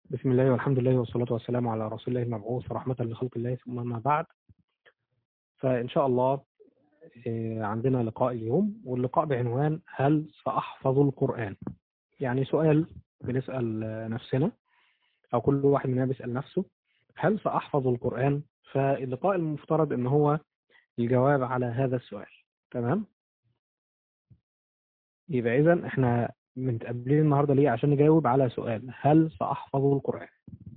بسم الله والحمد لله والصلاة والسلام على رسول الله المبعوث رحمة لخلق الله ثم ما بعد فإن شاء الله آه، عندنا لقاء اليوم واللقاء بعنوان هل سأحفظ القرآن يعني سؤال بنسأل آه، نفسنا أو كل واحد مننا بيسأل نفسه هل سأحفظ القرآن فاللقاء المفترض إن هو الجواب على هذا السؤال تمام يبقى إذا إحنا متقابلين النهارده ليه عشان نجاوب على سؤال هل سأحفظ القرآن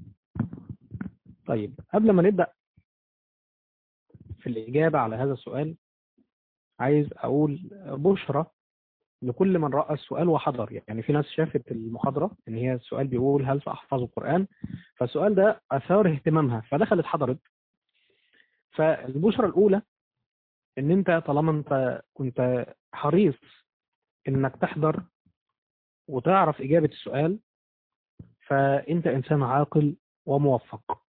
طيب قبل ما نبدأ في الإجابة على هذا السؤال عايز أقول بشرى لكل من رأى السؤال وحضر يعني في ناس شافت المحاضرة إن هي السؤال بيقول هل سأحفظ القرآن فالسؤال ده أثار اهتمامها فدخلت حضرت فالبشرى الأولى إن أنت طالما أنت كنت حريص إنك تحضر وتعرف إجابة السؤال فأنت إنسان عاقل وموفق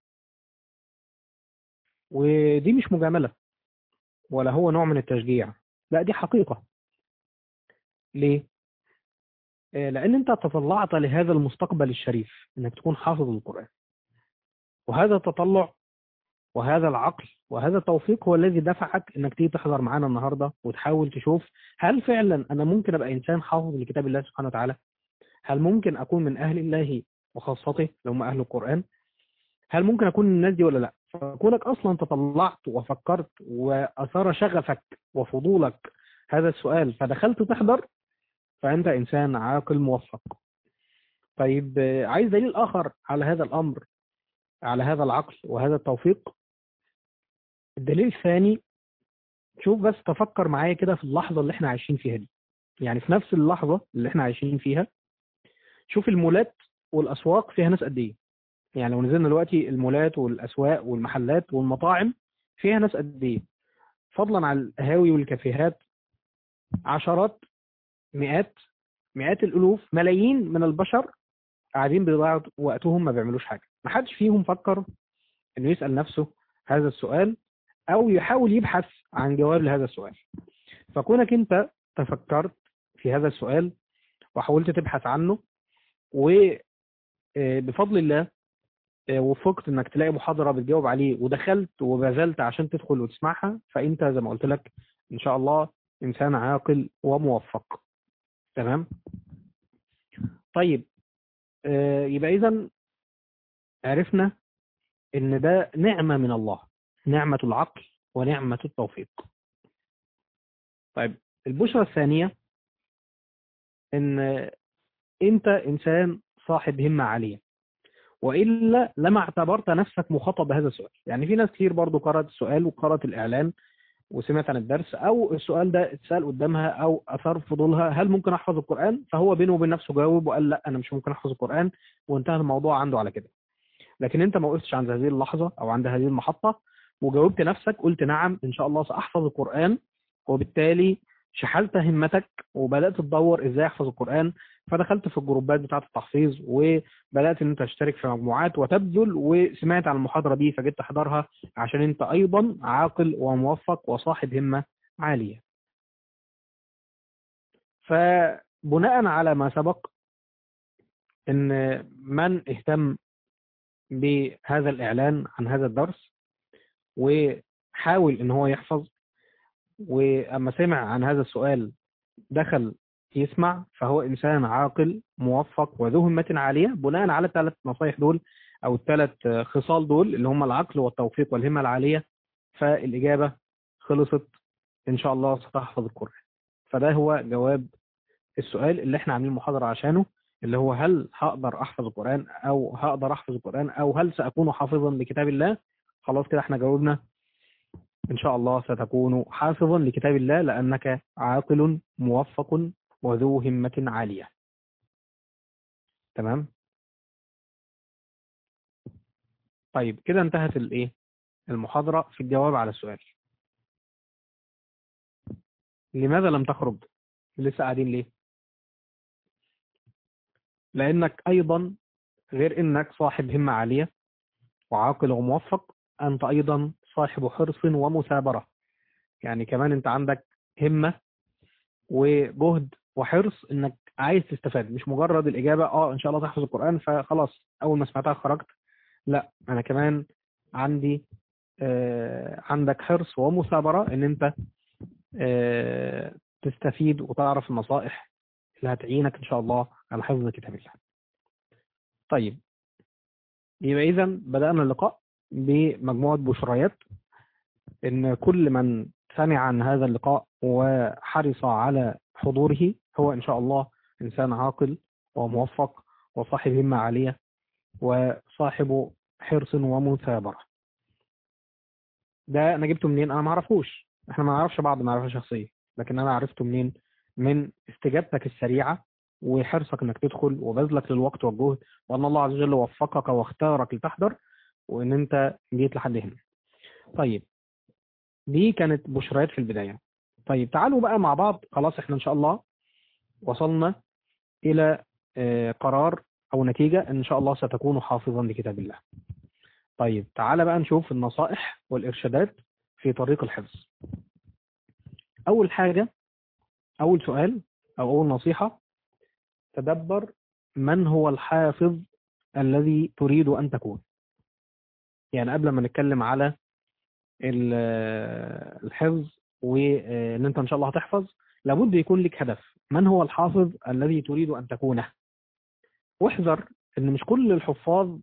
ودي مش مجاملة ولا هو نوع من التشجيع لا دي حقيقة ليه؟ آه، لأن أنت تطلعت لهذا المستقبل الشريف إنك تكون حافظ القرآن وهذا التطلع وهذا العقل وهذا التوفيق هو الذي دفعك إنك تيجي تحضر معانا النهاردة وتحاول تشوف هل فعلا أنا ممكن أبقى إنسان حافظ لكتاب الله سبحانه وتعالى؟ هل ممكن أكون من أهل الله وخاصته اللي هم أهل القرآن؟ هل ممكن أكون من الناس دي ولا لا؟ فكونك أصلا تطلعت وفكرت وأثار شغفك وفضولك هذا السؤال فدخلت تحضر فأنت إنسان عاقل موفق. طيب آه، عايز دليل آخر على هذا الأمر على هذا العقل وهذا التوفيق الدليل الثاني شوف بس تفكر معايا كده في اللحظة اللي احنا عايشين فيها دي يعني في نفس اللحظة اللي احنا عايشين فيها شوف المولات والأسواق فيها ناس قد ايه يعني لو نزلنا دلوقتي المولات والأسواق والمحلات والمطاعم فيها ناس قد ايه فضلا عن القهاوي والكافيهات عشرات مئات مئات الألوف ملايين من البشر قاعدين بيضيعوا وقتهم ما بيعملوش حاجة ما حدش فيهم فكر انه يسأل نفسه هذا السؤال او يحاول يبحث عن جواب لهذا السؤال فكونك انت تفكرت في هذا السؤال وحاولت تبحث عنه وبفضل الله آه، وفقت انك تلاقي محاضرة بتجاوب عليه ودخلت وبذلت عشان تدخل وتسمعها فانت زي ما قلت لك ان شاء الله انسان عاقل وموفق تمام طيب آه، يبقى اذا عرفنا ان ده نعمة من الله نعمة العقل ونعمة التوفيق طيب البشرة الثانية ان انت انسان صاحب همة عالية والا لما اعتبرت نفسك مخاطب بهذا السؤال يعني في ناس كتير برضو قرأت السؤال وقرأت الاعلان وسمعت عن الدرس او السؤال ده اتسال قدامها او اثار فضولها هل ممكن احفظ القران فهو بينه وبين نفسه جاوب وقال لا انا مش ممكن احفظ القران وانتهى الموضوع عنده على كده لكن انت ما وقفتش عند هذه اللحظه او عند هذه المحطه وجاوبت نفسك قلت نعم ان شاء الله ساحفظ القران وبالتالي شحلت همتك وبدات تدور ازاي احفظ القران فدخلت في الجروبات بتاعه التحفيظ وبدات ان انت تشترك في مجموعات وتبذل وسمعت عن المحاضره دي فجيت تحضرها عشان انت ايضا عاقل وموفق وصاحب همه عاليه فبناء على ما سبق ان من اهتم بهذا الإعلان عن هذا الدرس وحاول إن هو يحفظ وأما سمع عن هذا السؤال دخل يسمع فهو إنسان عاقل موفق وذو همة عالية بناء على الثلاث نصايح دول أو الثلاث خصال دول اللي هم العقل والتوفيق والهمة العالية فالإجابة خلصت إن شاء الله ستحفظ القرآن فده هو جواب السؤال اللي احنا عاملين محاضرة عشانه اللي هو هل هقدر احفظ القرآن او هقدر احفظ القرآن او هل ساكون حافظا لكتاب الله خلاص كده احنا جاوبنا ان شاء الله ستكون حافظا لكتاب الله لانك عاقل موفق وذو همة عالية تمام طيب كده انتهت الايه المحاضرة في الجواب على السؤال لماذا لم تخرج لسه قاعدين ليه لأنك أيضا غير أنك صاحب همة عالية وعاقل وموفق أنت أيضا صاحب حرص ومثابرة يعني كمان أنت عندك همة وجهد وحرص أنك عايز تستفاد مش مجرد الاجابه اه ان شاء الله تحفظ القران فخلاص اول ما سمعتها خرجت لا انا كمان عندي آه عندك حرص ومثابره ان انت آه تستفيد وتعرف النصائح اللي هتعينك ان شاء الله على حفظ كتاب الله طيب يبقى اذا بدانا اللقاء بمجموعه بشريات ان كل من سمع عن هذا اللقاء وحرص على حضوره هو ان شاء الله انسان عاقل وموفق وصاحب همه عاليه وصاحب حرص ومثابره ده انا جبته منين انا ما اعرفوش احنا ما نعرفش بعض معرفه شخصيه لكن انا عرفته منين من استجابتك السريعه وحرصك انك تدخل وبذلك للوقت والجهد وان الله عز وجل وفقك واختارك لتحضر وان انت جيت لحد هنا طيب دي كانت بشريات في البدايه طيب تعالوا بقى مع بعض خلاص احنا ان شاء الله وصلنا الى قرار او نتيجه ان شاء الله ستكون حافظا لكتاب الله طيب تعالى بقى نشوف النصائح والارشادات في طريق الحفظ اول حاجه اول سؤال او اول نصيحه تدبر من هو الحافظ الذي تريد ان تكون يعني قبل ما نتكلم على الحفظ وان انت ان شاء الله هتحفظ لابد يكون لك هدف من هو الحافظ الذي تريد ان تكونه واحذر ان مش كل الحفاظ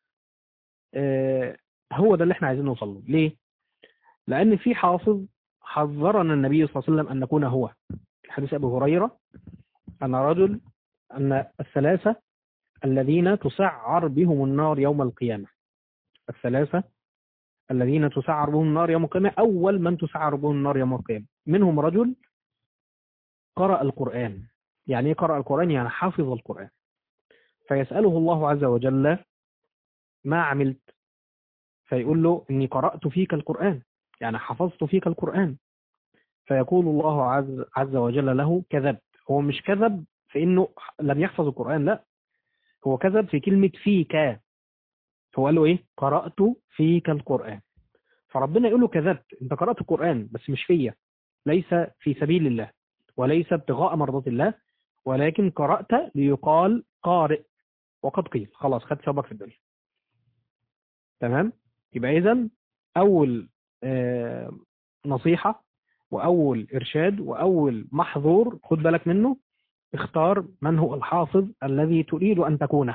هو ده اللي احنا عايزين نوصل له ليه لان في حافظ حذرنا النبي صلى الله عليه وسلم ان نكون هو في حديث ابي هريره ان رجل ان الثلاثه الذين تسعر بهم النار يوم القيامه الثلاثه الذين تسعر بهم النار يوم القيامة أول من تسعر بهم النار يوم القيامة منهم رجل قرأ القرآن يعني ايه قرأ القرآن يعني حفظ القرآن فيسأله الله عز وجل ما عملت فيقول له إني قرأت فيك القرآن يعني حفظت فيك القرآن فيقول الله عز, عز وجل له كذبت هو مش كذب في إنه لم يحفظ القرآن لا هو كذب في كلمة فيك هو قال له ايه قرأت فيك القرآن فربنا يقول له كذبت انت قرأت القرآن بس مش فيا ليس في سبيل الله وليس ابتغاء مرضات الله ولكن قرأت ليقال قارئ وقد قيل خلاص خدت ثوابك في الدنيا تمام يبقى اذا اول آه نصيحة واول ارشاد واول محظور خد بالك منه اختار من هو الحافظ الذي تريد ان تكونه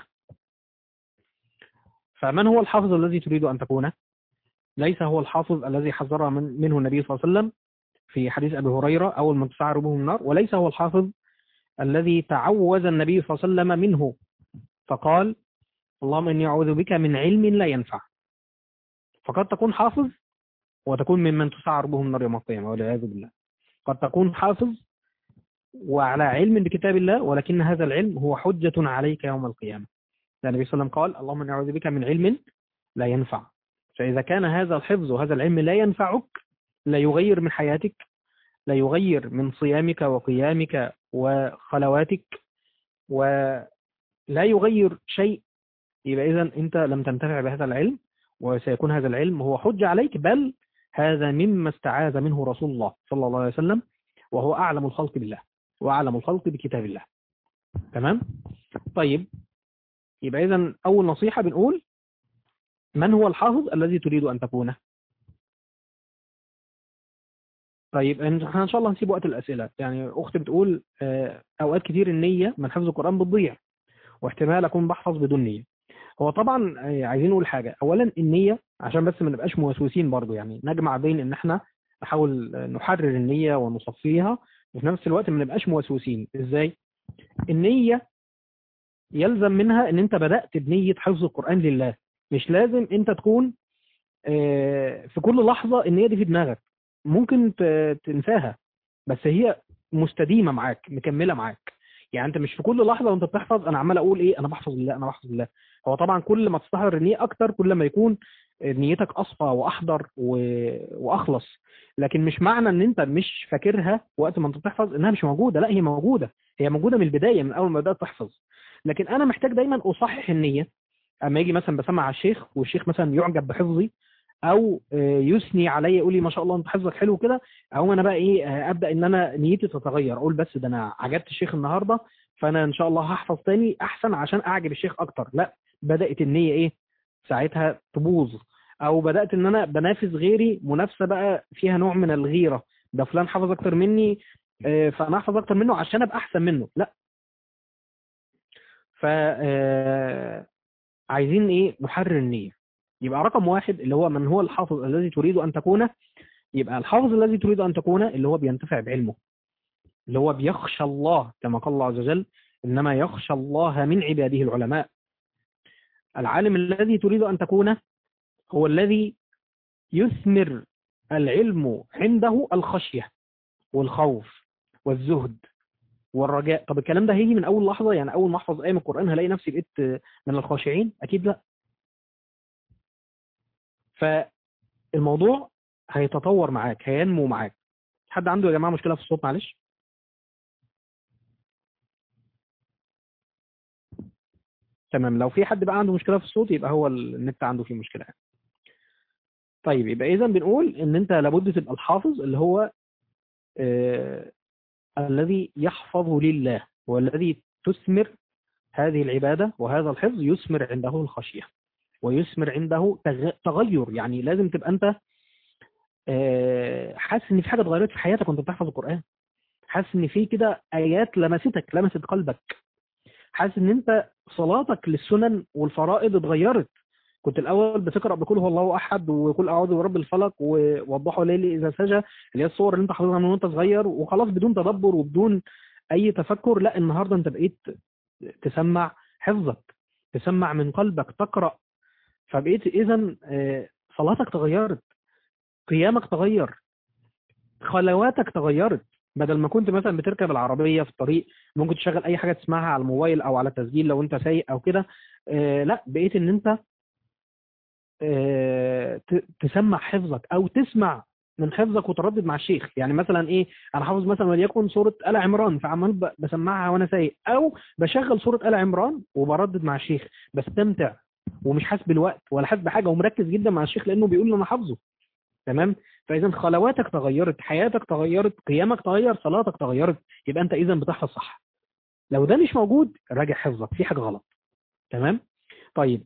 فمن هو الحافظ الذي تريد أن تكونه ليس هو الحافظ الذي حذر من منه النبي صلى الله عليه وسلم في حديث أبي هريرة أول من تسعر بهم النار وليس هو الحافظ الذي تعوذ النبي صلى الله عليه وسلم منه فقال اللهم إني أعوذ بك من علم لا ينفع فقد تكون حافظ وتكون ممن تسعر بهم النار يوم القيامة والعياذ بالله قد تكون حافظ وعلى علم بكتاب الله ولكن هذا العلم هو حجة عليك يوم القيامة النبي صلى الله عليه وسلم قال اللهم نعوذ بك من علم لا ينفع فإذا كان هذا الحفظ وهذا العلم لا ينفعك لا يغير من حياتك لا يغير من صيامك وقيامك وخلواتك ولا يغير شيء يبقى إذا أنت لم تنتفع بهذا العلم وسيكون هذا العلم هو حجة عليك بل هذا مما استعاذ منه رسول الله صلى الله عليه وسلم وهو أعلم الخلق بالله وأعلم الخلق بكتاب الله تمام طيب يبقى إذا أول نصيحة بنقول من هو الحافظ الذي تريد أن تكونه طيب احنا ان شاء الله هنسيب وقت الاسئله يعني اختي بتقول اوقات كتير النيه من حفظ القران بتضيع واحتمال اكون بحفظ بدون نيه هو طبعا عايزين نقول حاجه اولا النيه عشان بس ما نبقاش موسوسين برضو يعني نجمع بين ان احنا نحاول نحرر النيه ونصفيها وفي نفس الوقت ما نبقاش موسوسين ازاي النيه يلزم منها ان انت بدات بنيه حفظ القران لله مش لازم انت تكون في كل لحظه النيه دي في دماغك ممكن تنساها بس هي مستديمه معاك مكمله معاك يعني انت مش في كل لحظه وانت بتحفظ انا عمال اقول ايه انا بحفظ الله انا بحفظ الله هو طبعا كل ما تستحضر النيه اكتر كل ما يكون نيتك اصفى واحضر و... واخلص لكن مش معنى ان انت مش فاكرها وقت ما انت بتحفظ انها مش موجوده لا هي موجوده هي موجوده من البدايه من اول ما بدات تحفظ لكن انا محتاج دايما اصحح النيه اما يجي مثلا بسمع على الشيخ والشيخ مثلا يعجب بحفظي او يثني عليا يقول لي ما شاء الله انت حفظك حلو كده او انا بقى ايه ابدا ان انا نيتي تتغير اقول بس ده انا عجبت الشيخ النهارده فانا ان شاء الله هحفظ تاني احسن عشان اعجب الشيخ اكتر لا بدات النيه ايه ساعتها تبوظ او بدات ان انا بنافس غيري منافسه بقى فيها نوع من الغيره ده فلان حفظ اكتر مني آه، فانا احفظ اكتر منه عشان ابقى احسن منه لا ف آه، عايزين ايه نحرر النيه يبقى رقم واحد اللي هو من هو الحافظ الذي تريد ان تكونه يبقى الحافظ الذي تريد ان تكونه اللي هو بينتفع بعلمه اللي هو بيخشى الله كما قال الله عز وجل انما يخشى الله من عباده العلماء العالم الذي تريد ان تكونه هو الذي يثمر العلم عنده الخشيه والخوف والزهد والرجاء طب الكلام ده هيجي من اول لحظه يعني اول ما احفظ ايه من القران هلاقي نفسي بقيت من الخاشعين اكيد لا فالموضوع هيتطور معاك هينمو معاك حد عنده يا جماعه مشكله في الصوت معلش تمام لو في حد بقى عنده مشكله في الصوت يبقى هو النت عنده فيه مشكله يعني. طيب يبقى اذا بنقول ان انت لابد تبقى الحافظ اللي هو آه الذي يحفظ لله والذي تثمر هذه العبادة وهذا الحفظ يثمر عنده الخشية ويثمر عنده تغ- تغير يعني لازم تبقى أنت آه، حاسس إن في حاجة اتغيرت في حياتك وأنت بتحفظ القرآن حاسس إن في كده آيات لمستك لمست قلبك حاسس إن أنت صلاتك للسنن والفرائض اتغيرت كنت الأول بتقرأ بقول هو الله أحد وقل أعوذ برب الفلق ووضحوا الليل إذا سجى اللي هي الصور اللي أنت حافظها من وأنت صغير وخلاص بدون تدبر وبدون أي تفكر لا النهاردة أنت بقيت تسمع حفظك تسمع من قلبك تقرأ فبقيت إذا صلاتك تغيرت قيامك تغير خلواتك تغيرت بدل ما كنت مثلا بتركب العربية في الطريق ممكن تشغل أي حاجة تسمعها على الموبايل أو على تسجيل لو أنت سايق أو كده آه لا بقيت إن أنت آه ت- تسمع حفظك أو تسمع من حفظك وتردد مع الشيخ يعني مثلا ايه انا حافظ مثلا وليكن سوره ال عمران فعمال ب- بسمعها وانا سايق او بشغل سوره ال عمران وبردد مع الشيخ بستمتع ومش حاسس بالوقت ولا حاسس بحاجه ومركز جدا مع الشيخ لانه بيقول لي انا حافظه تمام فاذا خلواتك تغيرت حياتك تغيرت قيامك تغير صلاتك تغيرت يبقى انت اذا بتحفظ صح لو ده مش موجود راجع حفظك في حاجه غلط تمام طيب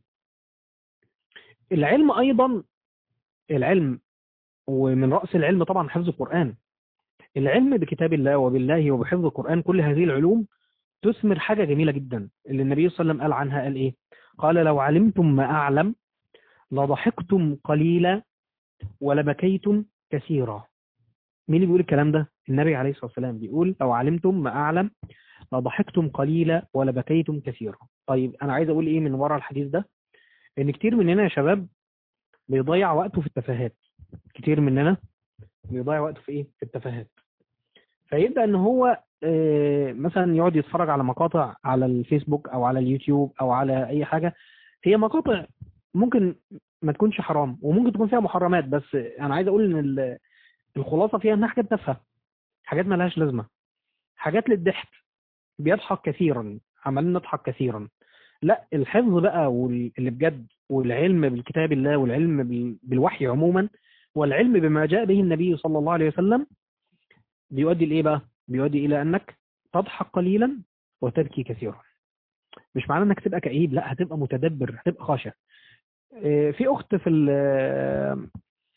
العلم ايضا العلم ومن راس العلم طبعا حفظ القران العلم بكتاب الله وبالله وبحفظ القران كل هذه العلوم تثمر حاجه جميله جدا اللي النبي صلى الله عليه وسلم قال عنها قال ايه قال لو علمتم ما اعلم لضحكتم قليلا ولبكيتم كثيرا مين اللي بيقول الكلام ده النبي عليه الصلاه والسلام بيقول لو علمتم ما اعلم لضحكتم قليلا ولبكيتم كثيرا طيب انا عايز اقول ايه من ورا الحديث ده ان كتير مننا يا شباب بيضيع وقته في التفاهات كتير مننا بيضيع وقته في ايه في التفاهات فيبدا ان هو آه، مثلا يقعد يتفرج على مقاطع على الفيسبوك او على اليوتيوب او على اي حاجه هي مقاطع ممكن ما تكونش حرام وممكن تكون فيها محرمات بس انا عايز اقول ان ال- الخلاصه فيها انها حاجات تافهه حاجات ما لهاش لازمه حاجات للضحك بيضحك كثيرا عمالين نضحك كثيرا لا الحفظ بقى واللي بجد والعلم بالكتاب الله والعلم بال- بالوحي عموما والعلم بما جاء به النبي صلى الله عليه وسلم بيؤدي لايه بقى بيؤدي الى انك تضحك قليلا وتبكي كثيرا مش معناه انك تبقى كئيب لا هتبقى متدبر هتبقى خاشع آه، في اخت في ال-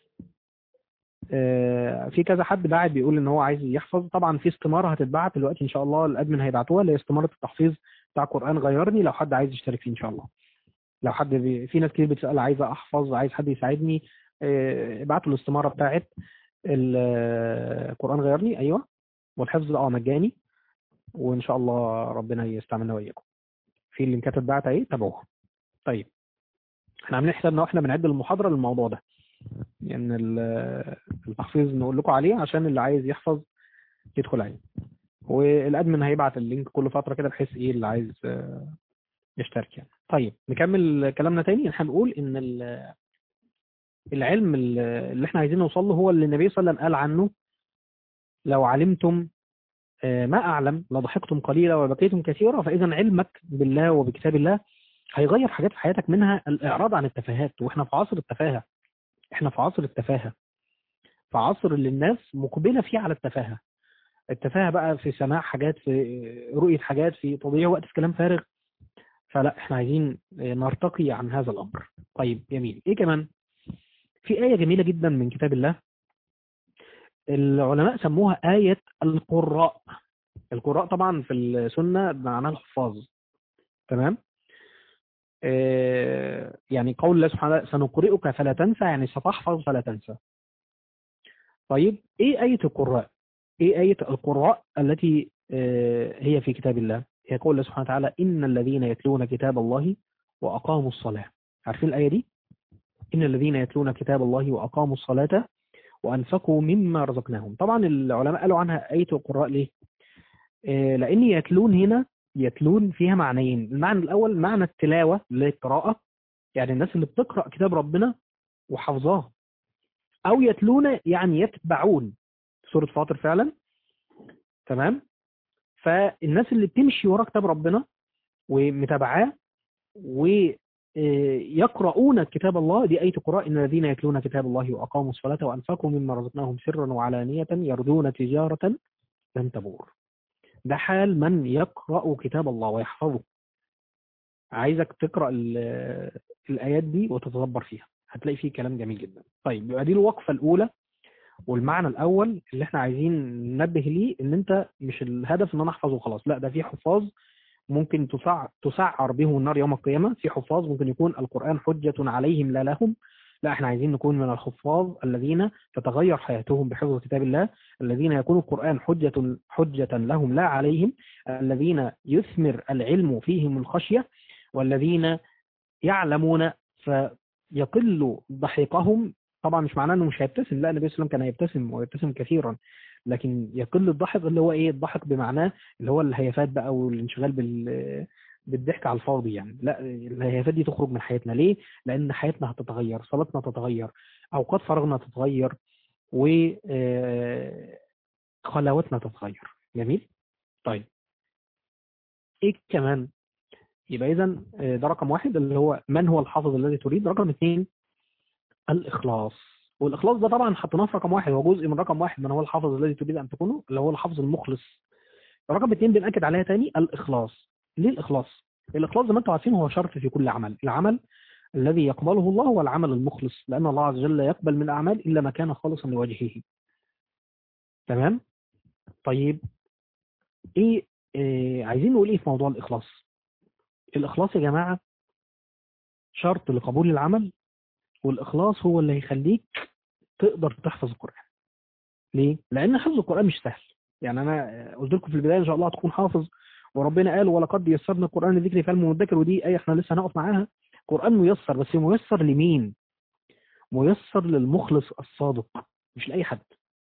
آه، في كذا حد بعد بيقول ان هو عايز يحفظ طبعا في استماره هتتبعت دلوقتي ان شاء الله الادمن هيبعتوها اللي هي استماره التحفيظ بتاع قران غيرني لو حد عايز يشترك فيه ان شاء الله لو حد بي... في ناس كتير بتسال عايزه احفظ عايز حد يساعدني آه، ابعتوا الاستماره بتاعت القران غيرني ايوه والحفظ ده اه مجاني وان شاء الله ربنا يستعملنا واياكم في اللينكات اتبعت اهي تابعوها طيب احنا عاملين حسابنا واحنا بنعد المحاضره للموضوع ده يعني ال- التحفيظ نقول لكم عليه عشان اللي عايز يحفظ يدخل عليه والادمن هيبعت اللينك كل فتره كده بحيث ايه اللي عايز آه، يشترك يعني طيب نكمل كلامنا تاني احنا بنقول ان ال- العلم ال- اللي احنا عايزين نوصل له هو اللي النبي صلى الله عليه وسلم قال عنه لو علمتم آه، ما اعلم لضحكتم قليلا وبكيتم كثيرا فاذا علمك بالله وبكتاب الله هيغير حاجات في حياتك منها الاعراض عن التفاهات واحنا في عصر التفاهه احنا في عصر التفاهه في عصر اللي الناس مقبله فيه على التفاهه التفاهه بقى في سماع حاجات في رؤيه حاجات في تضييع وقت في كلام فارغ فلا احنا عايزين نرتقي عن هذا الامر طيب جميل ايه كمان في آية جميلة جدا من كتاب الله العلماء سموها آية القراء القراء طبعا في السنة معناها الحفاظ تمام آه يعني قول الله سبحانه وتعالى سنقرئك فلا تنسى يعني ستحفظ فلا تنسى طيب ايه آية القراء ايه آية القراء التي آه هي في كتاب الله هي قول الله سبحانه وتعالى إن الذين يتلون كتاب الله وأقاموا الصلاة عارفين الآية دي إن الذين يتلون كتاب الله وأقاموا الصلاة وأنفقوا مما رزقناهم طبعا العلماء قالوا عنها آية القراء ليه آه لأن يتلون هنا يتلون فيها معنيين المعنى الأول معنى التلاوة اللي هي القراءة يعني الناس اللي بتقرأ كتاب ربنا وحفظاه أو يتلون يعني يتبعون سورة فاطر فعلا تمام فالناس اللي بتمشي ورا كتاب ربنا ومتابعاه ويقرؤون كتاب الله دي آية قراء إن الذين يتلون كتاب الله وأقاموا الصلاة وأنفقوا مما رزقناهم سرا وعلانية يرجون تجارة لن تبور ده حال من يقرأ كتاب الله ويحفظه عايزك تقرأ الآيات دي وتتدبر فيها هتلاقي فيه كلام جميل جدا طيب يبقى دي الوقفة الأولى والمعنى الأول اللي احنا عايزين ننبه ليه ان انت مش الهدف ان انا احفظه خلاص لا ده في حفاظ ممكن تسع تسعر بهم النار يوم القيامة في حفاظ ممكن يكون القرآن حجة عليهم لا لهم لا احنا عايزين نكون من الحفاظ الذين تتغير حياتهم بحفظ كتاب الله الذين يكون القرآن حجة حجة لهم لا عليهم الذين يثمر العلم فيهم الخشية والذين يعلمون فيقل ضحكهم طبعا مش معناه انه مش هيبتسم لا النبي صلى الله عليه وسلم كان يبتسم ويبتسم كثيرا لكن يقل الضحك اللي هو ايه الضحك بمعناه اللي هو الهيافات بقى والانشغال بال بالضحك على الفاضي يعني لا الهيافات دي تخرج من حياتنا ليه لان حياتنا هتتغير صلاتنا تتغير اوقات فراغنا تتغير و خلواتنا تتغير جميل طيب ايه كمان يبقى اذا ده رقم واحد اللي هو من هو الحافظ الذي تريد رقم اثنين الإخلاص والإخلاص ده طبعا حطيناه في رقم واحد هو جزء من رقم واحد من هو الحافظ الذي تريد أن تكونه اللي هو الحافظ المخلص رقم اثنين بنأكد عليها تاني الإخلاص ليه الإخلاص؟ الإخلاص زي ما انتم عارفين هو شرط في كل عمل العمل الذي يقبله الله هو العمل المخلص لأن الله عز وجل لا يقبل من الأعمال إلا ما كان خالصا لوجهه تمام؟ طيب إيه, إيه عايزين نقول إيه في موضوع الإخلاص؟ الإخلاص يا جماعة شرط لقبول العمل والإخلاص هو اللي هيخليك تقدر تحفظ القرآن ليه؟ لأن حفظ القرآن مش سهل يعني أنا قلت لكم في البداية إن شاء الله هتكون حافظ وربنا قال ولقد يسرنا القرآن لذكر فعل مذكر ودي أي إحنا لسه هنقف معاها قرآن ميسر بس ميسر لمين؟ ميسر للمخلص الصادق مش لأي حد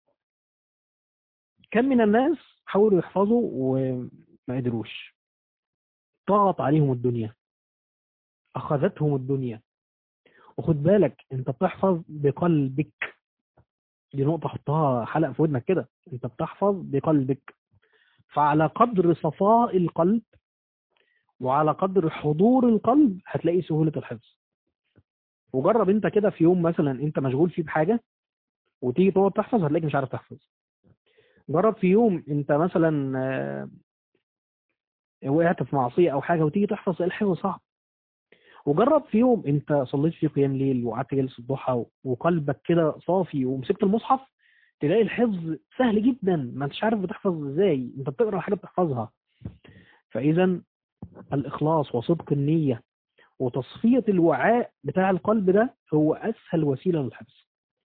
كم من الناس حاولوا يحفظوا وما قدروش طغت عليهم الدنيا أخذتهم الدنيا وخد بالك انت بتحفظ بقلبك دي نقطة حطها حلقة في ودنك كده انت بتحفظ بقلبك فعلى قدر صفاء القلب وعلى قدر حضور القلب هتلاقي سهولة الحفظ وجرب انت كده في يوم مثلا انت مشغول فيه بحاجة وتيجي تقعد تحفظ هتلاقيك مش عارف تحفظ جرب في يوم انت مثلا وقعت في معصية او حاجة وتيجي تحفظ الحفظ صعب وجرب في يوم انت صليت فيه قيام ليل وقعدت جلسه ضحى وقلبك كده صافي ومسكت المصحف تلاقي الحفظ سهل جدا ما انتش عارف بتحفظ ازاي انت بتقرا حاجه بتحفظها فاذا الاخلاص وصدق النيه وتصفيه الوعاء بتاع القلب ده هو اسهل وسيله للحفظ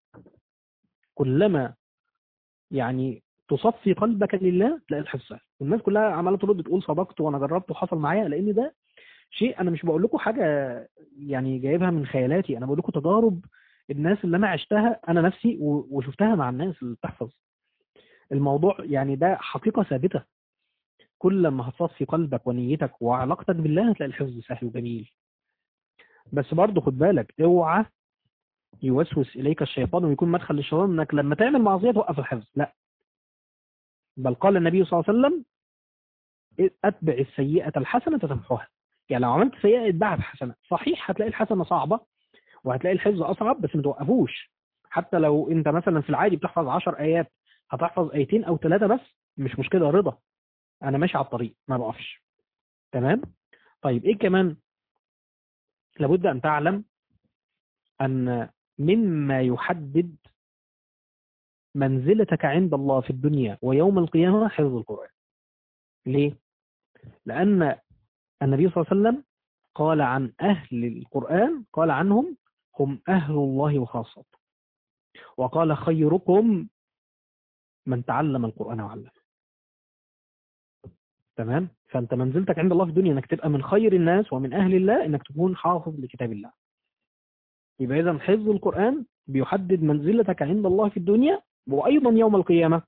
كلما يعني تصفي قلبك لله تلاقي الحفظ سهل والناس كلها عماله ترد تقول صدقت وانا جربت وحصل معايا لان ده شيء انا مش بقول لكم حاجه يعني جايبها من خيالاتي انا بقول لكم تجارب الناس اللي انا عشتها انا نفسي وشفتها مع الناس اللي بتحفظ الموضوع يعني ده حقيقه ثابته كل ما هتصفي قلبك ونيتك وعلاقتك بالله هتلاقي الحفظ سهل وجميل بس برضه خد بالك اوعى يوسوس اليك الشيطان ويكون مدخل للشيطان انك لما تعمل معصيه توقف الحفظ لا بل قال النبي صلى الله عليه وسلم اتبع السيئه الحسنه تمحوها يعني لو عملت سيئه اتبعها بحسنه صحيح هتلاقي الحسنه صعبه وهتلاقي الحفظ اصعب بس ما توقفوش حتى لو انت مثلا في العادي بتحفظ 10 ايات هتحفظ ايتين او ثلاثه بس مش مشكله رضا انا ماشي على الطريق ما بقفش تمام طيب ايه كمان لابد ان تعلم ان مما يحدد منزلتك عند الله في الدنيا ويوم القيامه حفظ القران ليه لان النبي صلى الله عليه وسلم قال عن اهل القران قال عنهم هم اهل الله وخاصته وقال خيركم من تعلم القرآن وعلمه تمام فأنت منزلتك عند الله في الدنيا أنك تبقى من خير الناس ومن أهل الله أنك تكون حافظ لكتاب الله يبقى إذا حفظ القرآن بيحدد منزلتك عند الله في الدنيا وأيضا يوم القيامة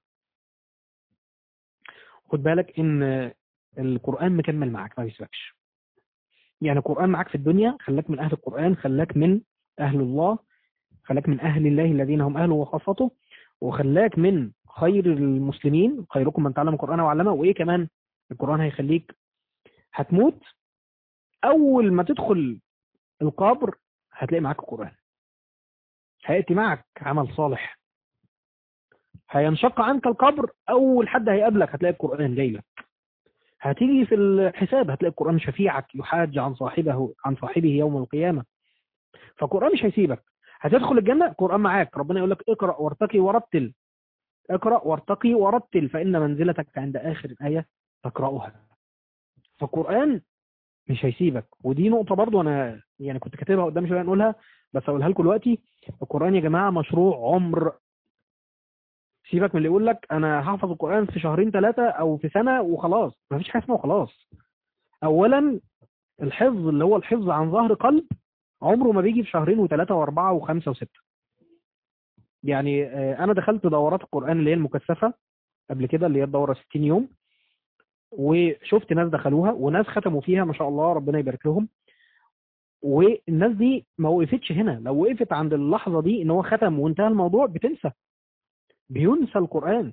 خد بالك إن القرآن مكمل معك ما بيسيبكش يعني القرآن معك في الدنيا خلاك من أهل القرآن خلاك من أهل الله خلاك من أهل الله الذين هم أهله وخاصته وخلاك من خير المسلمين خيركم من تعلم القرآن وعلمه وإيه كمان القرآن هيخليك هتموت أول ما تدخل القبر هتلاقي معاك القرآن هيأتي معك عمل صالح هينشق عنك القبر أول حد هيقابلك هتلاقي القرآن جاي لك هتيجي في الحساب هتلاقي القرآن شفيعك يحاج عن صاحبه عن صاحبه يوم القيامة فالقرآن مش هيسيبك هتدخل الجنة القرآن معاك ربنا يقول لك اقرأ وارتقي ورتل اقرأ وارتقي ورتل فإن منزلتك عند آخر الآية تقرأها فالقرآن مش هيسيبك ودي نقطة برضو أنا يعني كنت كاتبها قدام شوية نقولها بس أقولها لكم دلوقتي القرآن يا جماعة مشروع عمر سيبك من اللي يقول لك أنا هحفظ القرآن في شهرين ثلاثة أو في سنة وخلاص مفيش حاجة اسمها وخلاص أولا الحفظ اللي هو الحفظ عن ظهر قلب عمره ما بيجي في شهرين وثلاثة وأربعة وخمسة وستة يعني أنا دخلت دورات القرآن اللي هي المكثفة قبل كده اللي هي الدورة 60 يوم وشفت ناس دخلوها وناس ختموا فيها ما شاء الله ربنا يبارك لهم والناس دي ما وقفتش هنا لو وقفت عند اللحظة دي ان هو ختم وانتهى الموضوع بتنسى بينسى القرآن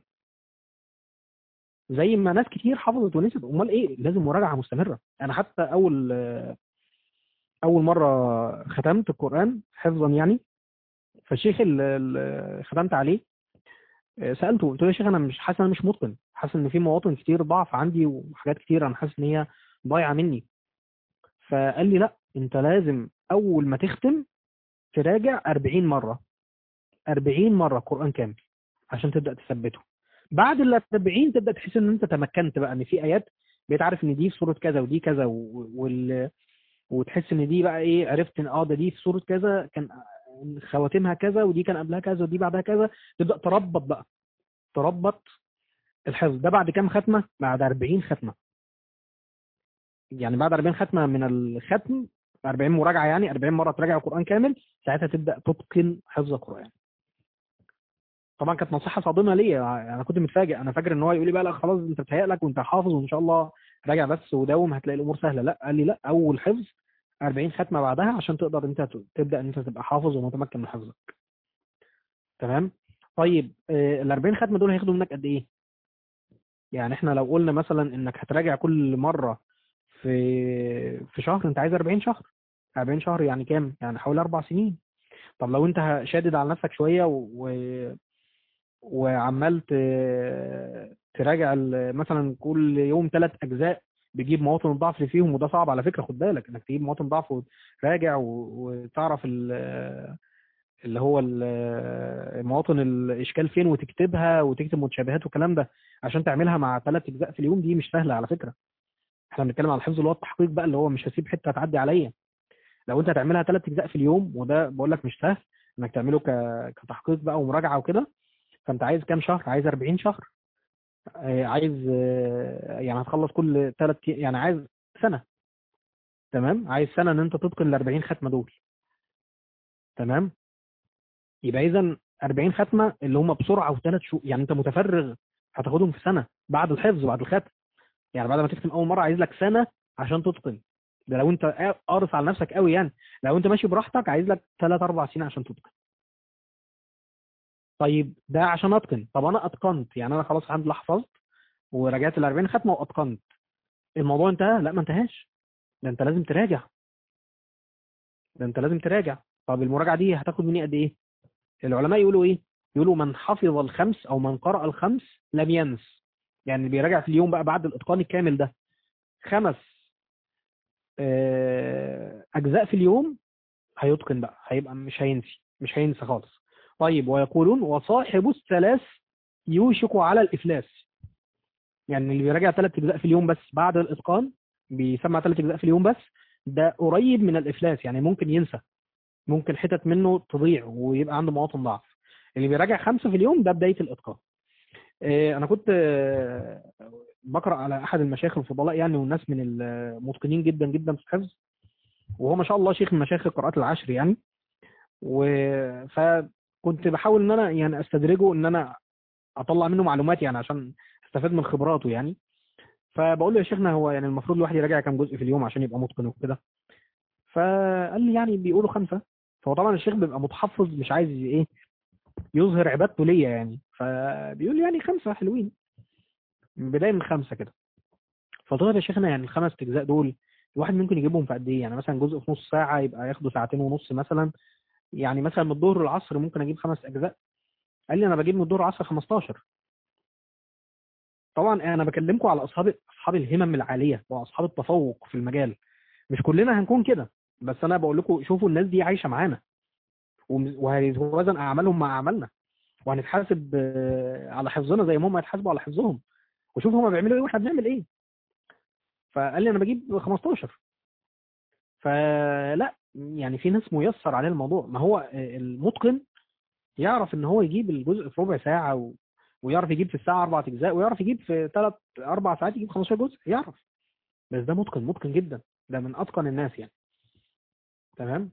زي ما ناس كتير حفظت ونسيت امال ايه لازم مراجعة مستمرة انا حتى اول اول مرة ختمت القرآن حفظا يعني فالشيخ اللي ختمت عليه سالته قلت له يا شيخ انا مش حاسس انا مش متقن حاسس ان في مواطن كتير ضعف عندي وحاجات كتير انا حاسس ان هي ضايعه مني فقال لي لا انت لازم اول ما تختم تراجع 40 مره 40 مره قران كامل عشان تبدا تثبته بعد ال 40 تبدا تحس ان انت تمكنت بقى ان في ايات بقيت عارف ان دي في سوره كذا ودي كذا وال وتحس ان دي بقى ايه عرفت ان اه ده دي في سوره كذا كان خواتمها كذا ودي كان قبلها كذا ودي بعدها كذا تبدا تربط بقى تربط الحفظ ده بعد كام ختمه بعد 40 ختمه يعني بعد 40 ختمه من الختم 40 مراجعه يعني 40 مره تراجع القران كامل ساعتها تبدا تتقن حفظ القران طبعا كانت نصيحه صادمه ليا انا كنت متفاجئ انا فاكر ان هو يقول لي بقى لا خلاص انت بتهيألك وانت حافظ وان شاء الله راجع بس وداوم هتلاقي الامور سهله لا قال لي لا اول حفظ 40 ختمه بعدها عشان تقدر انت تبدا ان انت تبقى حافظ ومتمكن من حفظك تمام طيب ال 40 ختمه دول هياخدوا منك قد ايه يعني احنا لو قلنا مثلا انك هتراجع كل مره في في شهر انت عايز 40 شهر 40 شهر يعني كام يعني حوالي اربع سنين طب لو انت شادد على نفسك شويه و... وعمال تراجع مثلا كل يوم ثلاث اجزاء بيجيب مواطن الضعف اللي فيهم وده صعب على فكره خد بالك انك تجيب مواطن ضعف وتراجع وتعرف اللي هو مواطن الاشكال فين وتكتبها وتكتب متشابهات والكلام ده عشان تعملها مع ثلاث اجزاء في اليوم دي مش سهله على فكره احنا بنتكلم على الحفظ اللي هو التحقيق بقى اللي هو مش هسيب حته تعدي عليا لو انت هتعملها ثلاث اجزاء في اليوم وده بقول لك مش سهل انك تعمله كتحقيق بقى ومراجعه وكده فانت عايز كام شهر عايز 40 شهر عايز يعني هتخلص كل ثلاث يعني عايز سنه تمام عايز سنه ان انت تتقن ال 40 ختمه دول تمام يبقى اذا 40 ختمه اللي هم بسرعه وثلاث شهور يعني انت متفرغ هتاخدهم في سنه بعد الحفظ بعد الختم يعني بعد ما تختم اول مره عايز لك سنه عشان تتقن ده لو انت قارص على نفسك قوي يعني لو انت ماشي براحتك عايز لك 3 4 سنين عشان تتقن طيب ده عشان اتقن طب انا اتقنت يعني انا خلاص الحمد لله حفظت ورجعت ال 40 ختمه واتقنت الموضوع انتهى لا ما انتهاش ده انت لازم تراجع ده انت لازم تراجع طب المراجعه دي هتاخد مني قد ايه العلماء يقولوا ايه يقولوا من حفظ الخمس او من قرأ الخمس لم ينس يعني اللي بيراجع في اليوم بقى بعد الاتقان الكامل ده خمس آه، اجزاء في اليوم هيتقن بقى هيبقى مش هينسي مش هينسى خالص طيب ويقولون وصاحب الثلاث يوشك على الافلاس يعني اللي بيراجع ثلاث اجزاء في اليوم بس بعد الاتقان بيسمع ثلاث اجزاء في اليوم بس ده قريب من الافلاس يعني ممكن ينسى ممكن حتت منه تضيع ويبقى عنده مواطن ضعف اللي بيراجع خمسه في اليوم ده بدايه الاتقان آه، انا كنت آه، بقرا على احد المشايخ الفضلاء يعني والناس من المتقنين جدا جدا في الحفظ وهو ما شاء الله شيخ من مشايخ القراءات العشر يعني و فكنت بحاول ان انا يعني استدرجه ان انا اطلع منه معلومات يعني عشان استفاد من خبراته يعني فبقول له يا شيخنا هو يعني المفروض الواحد يراجع كام جزء في اليوم عشان يبقى متقن وكده فقال لي يعني بيقولوا خمسه فهو طبعا الشيخ بيبقى متحفظ مش عايز ايه يظهر عبادته ليا يعني فبيقول لي يعني خمسه حلوين من بدايه من خمسه كده فقلت له يا شيخنا يعني الخمس اجزاء دول الواحد ممكن يجيبهم في قد ايه يعني مثلا جزء في نص ساعه يبقى ياخده ساعتين ونص مثلا يعني مثلا من الظهر للعصر ممكن اجيب خمس اجزاء قال لي انا بجيب من الظهر للعصر 15 طبعا انا بكلمكم على اصحاب اصحاب الهمم العاليه واصحاب التفوق في المجال مش كلنا هنكون كده بس انا بقول لكم شوفوا الناس دي عايشه معانا وم- وهيتوازن اعمالهم مع اعمالنا وهنتحاسب آه، على حفظنا زي ما هم هيتحاسبوا على حفظهم وشوف هم بيعملوا ايه واحنا بنعمل ايه فقال لي انا بجيب 15 فلا يعني في ناس ميسر عليه الموضوع ما هو آه، المتقن يعرف ان هو يجيب الجزء في ربع ساعه و... ويعرف يجيب في الساعه اربع اجزاء ويعرف يجيب في ثلاث اربع ساعات يجيب 15 جزء يعرف بس ده متقن متقن جدا ده من اتقن الناس يعني تمام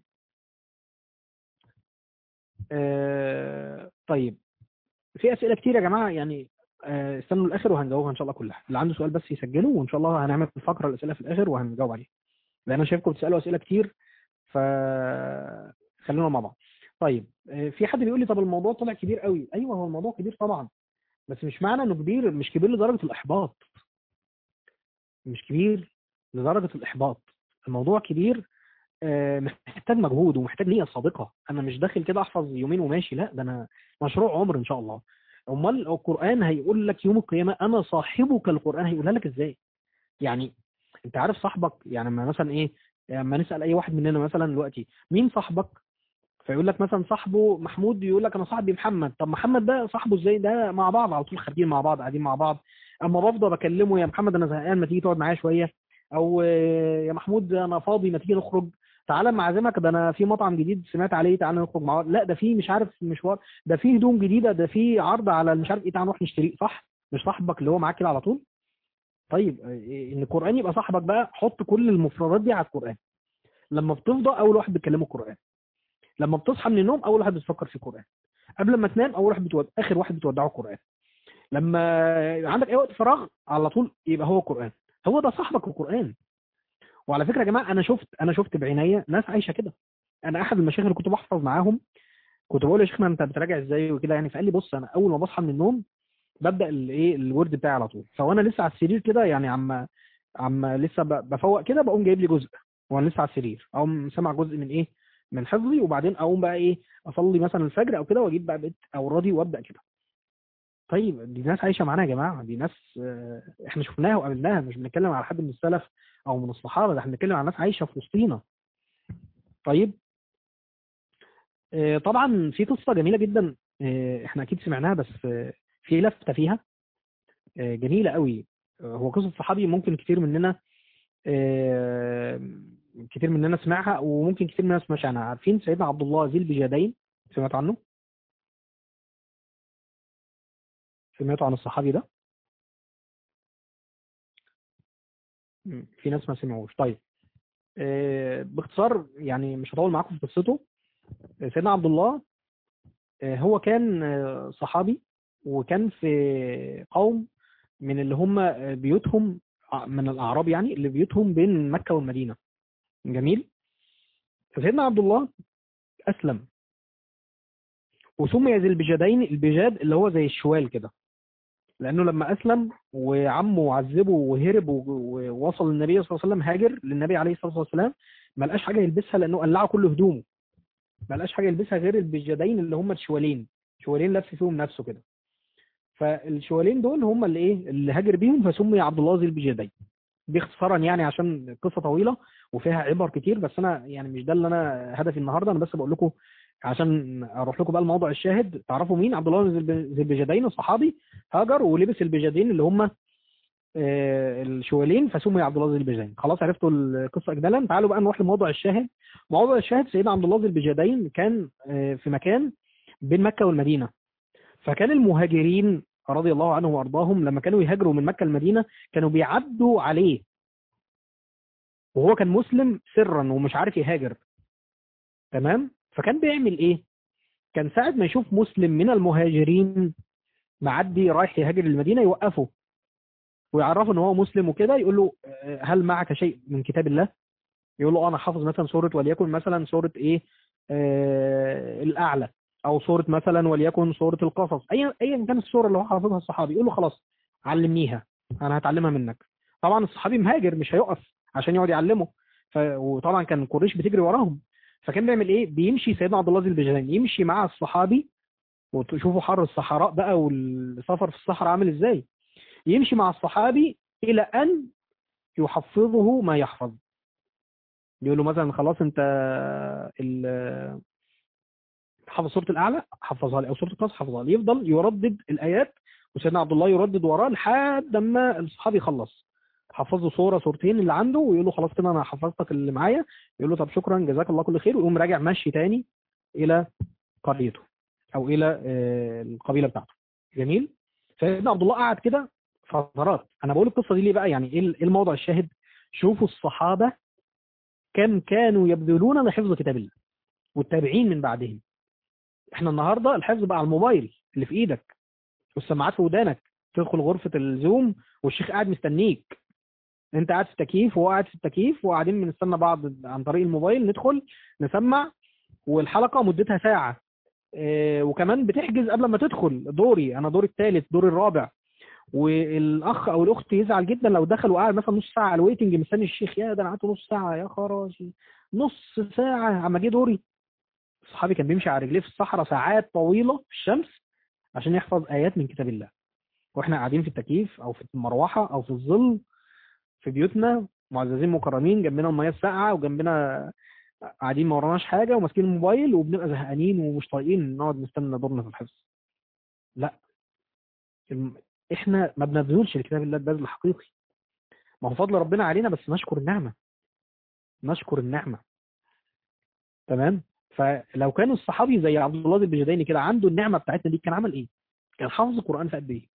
آه طيب في اسئله كتير يا جماعه يعني آه استنوا الاخر وهنجاوبها ان شاء الله كلها اللي عنده سؤال بس يسجله وان شاء الله هنعمل فقره الاسئله في الاخر وهنجاوب عليه لان انا شايفكم بتسالوا اسئله كتير ف خلونا مع بعض طيب آه في حد بيقول لي طب الموضوع طلع كبير قوي ايوه هو الموضوع كبير طبعا بس مش معنى انه كبير مش كبير لدرجه الاحباط مش كبير لدرجه الاحباط الموضوع كبير آه، محتاج مجهود ومحتاج نيه صادقه انا مش داخل كده احفظ يومين وماشي لا ده انا مشروع عمر ان شاء الله امال القران هيقول لك يوم القيامه انا صاحبك القران هيقولها لك ازاي يعني انت عارف صاحبك يعني لما مثلا ايه لما نسال اي واحد مننا مثلا دلوقتي مين صاحبك فيقول لك مثلا صاحبه محمود يقول لك انا صاحبي محمد طب محمد ده صاحبه ازاي ده مع بعض على طول خارجين مع بعض قاعدين مع بعض اما بفضل بكلمه يا محمد انا زهقان ما تيجي تقعد معايا شويه او آه، يا محمود انا فاضي ما تيجي نخرج تعالى ما اعزمك ده انا في مطعم جديد سمعت عليه تعالى نخرج مع بعض لا ده في مش عارف مشوار ده في هدوم جديده ده في عرض على مش عارف ايه تعالى نروح نشتريه صح مش صاحبك اللي هو معاك كده على طول طيب آه، ان القران يبقى صاحبك بقى حط كل المفردات دي على القران لما بتفضى اول واحد بيتكلمه القران لما بتصحى من النوم اول واحد بتفكر في القران قبل ما تنام اول واحد بتود... اخر واحد بتودعه القران لما عندك اي وقت فراغ على طول يبقى هو القران هو ده صاحبك القران وعلى فكره يا جماعه انا شفت انا شفت بعينيا ناس عايشه كده انا احد المشايخ اللي كنت بحفظ معاهم كنت بقول له يا شيخنا انت بتراجع ازاي وكده يعني فقال لي بص انا اول ما بصحى من النوم ببدا الايه الورد بتاعي على طول فوانا لسه على السرير كده يعني عم عم لسه ب- بفوق كده بقوم جايب لي جزء وانا لسه على السرير اقوم سامع جزء من ايه من حفظي وبعدين اقوم بقى ايه اصلي مثلا الفجر او كده واجيب بقى بيت اوردي وابدا كده طيب دي ناس عايشه معانا يا جماعه دي ناس آه، احنا شفناها وقابلناها مش بنتكلم على حد من السلف او من الصحابه ده احنا بنتكلم على ناس عايشه في وسطينا طيب آه، طبعا في قصه جميله جدا آه، احنا اكيد سمعناها بس آه، في لفته فيها آه، جميله قوي آه، هو قصه صحابي ممكن كتير مننا آه، كتير مننا سمعها وممكن كتير مننا سمعش عنها عارفين سيدنا عبد الله ذي البجادين سمعت عنه سمعتوا عن الصحابي ده مم، في ناس ما سمعوش طيب آه، باختصار يعني مش هطول معاكم في قصته آه، سيدنا عبد الله آه، هو كان آه، صحابي وكان في قوم من اللي هم آه، بيوتهم ع- من الأعراب يعني اللي بيوتهم بين مكة والمدينة جميل فسيدنا عبد الله أسلم وسمي ذي البجادين البجاد اللي هو زي الشوال كده لأنه لما أسلم وعمه عذبه وهرب و- ووصل للنبي صلى الله عليه وسلم هاجر للنبي عليه الصلاة والسلام ما لقاش حاجة يلبسها لأنه قلعه كل هدومه ما لقاش حاجة يلبسها غير البجادين اللي هم الشوالين شوالين لف فيهم نفسه كده فالشوالين دول هم اللي ايه اللي هاجر بيهم فسمي عبد الله ذي البجادين دي اختصارا يعني عشان قصه طويله وفيها عبر كتير بس انا يعني مش ده اللي انا هدفي النهارده انا بس بقول لكم عشان اروح لكم بقى الموضوع الشاهد تعرفوا مين عبد الله ذي البجادين الصحابي هاجر ولبس البجادين اللي هم آه، الشوالين فسمي عبد الله ذي البجادين خلاص عرفتوا القصه اجمالا تعالوا بقى نروح لموضوع الشاهد موضوع الشاهد سيدنا عبد الله ذي البجادين كان آه، في مكان بين مكه والمدينه فكان المهاجرين رضي الله عنهم وارضاهم لما كانوا يهاجروا من مكه المدينه كانوا بيعدوا عليه وهو كان مسلم سرا ومش عارف يهاجر تمام فكان بيعمل ايه كان ساعة ما يشوف مسلم من المهاجرين معدي رايح يهاجر المدينة يوقفه ويعرفه ان هو مسلم وكده يقول له آه، هل معك شيء من كتاب الله يقول له اه انا حافظ مثلا سورة وليكن مثلا سورة ايه آه الاعلى او سورة مثلا وليكن سورة القصص ايا ايا كانت السورة اللي هو حافظها الصحابي يقول له خلاص علمنيها انا هتعلمها منك طبعا الصحابي مهاجر مش هيقف عشان يقعد يعلمه ف... وطبعا كان قريش بتجري وراهم فكان بيعمل ايه بيمشي سيدنا عبد الله ذي البجلان يمشي مع الصحابي وتشوفوا حر الصحراء بقى والسفر في الصحراء عامل ازاي يمشي مع الصحابي الى ان يحفظه ما يحفظ يقول له مثلا خلاص انت ال- حافظ سوره الاعلى حفظها لي او سوره القصص حفظها لي يفضل يردد الايات وسيدنا عبد الله يردد وراه لحد ما الصحابي يخلص حفظ له صوره صورتين اللي عنده ويقول له خلاص كده انا حفظتك اللي معايا يقول له طب شكرا جزاك الله كل خير ويقوم راجع ماشي تاني الى قريته او الى آه، القبيله بتاعته جميل سيدنا عبد الله قعد كده فترات انا بقول القصه دي ليه بقى يعني ايه ال- إيه الموضوع الشاهد شوفوا الصحابه كم كانوا يبذلون لحفظ كتاب الله والتابعين من بعدهم احنا النهارده الحفظ بقى على الموبايل اللي في ايدك والسماعات في ودانك تدخل غرفه الزوم والشيخ قاعد مستنيك انت قاعد في التكييف وهو قاعد في التكييف وقاعدين بنستنى بعض عن طريق الموبايل ندخل نسمع والحلقه مدتها ساعه اه وكمان بتحجز قبل ما تدخل دوري انا دوري الثالث دوري الرابع والاخ او الاخت يزعل جدا لو دخل وقعد مثلا نص ساعه على الويتنج مستني الشيخ يا ده انا قعدت نص ساعه يا خراشي نص ساعه اما جه دوري صحابي كان بيمشي على رجليه في الصحراء ساعات طويله في الشمس عشان يحفظ ايات من كتاب الله واحنا قاعدين في التكييف او في المروحه او في الظل في بيوتنا معززين مكرمين جنبنا الميه الساقعه وجنبنا قاعدين ما وراناش حاجه وماسكين الموبايل وبنبقى زهقانين ومش طايقين نقعد نستنى دورنا في الحفظ لا الم- احنا ما بنبذلش لكتاب الله بذل حقيقي ما هو فضل ربنا علينا بس نشكر النعمه نشكر النعمه تمام فلو كان الصحابي زي عبد الله بن البجديني كده عنده النعمه بتاعتنا دي كان عمل ايه؟ كان حافظ القران في قد ايه؟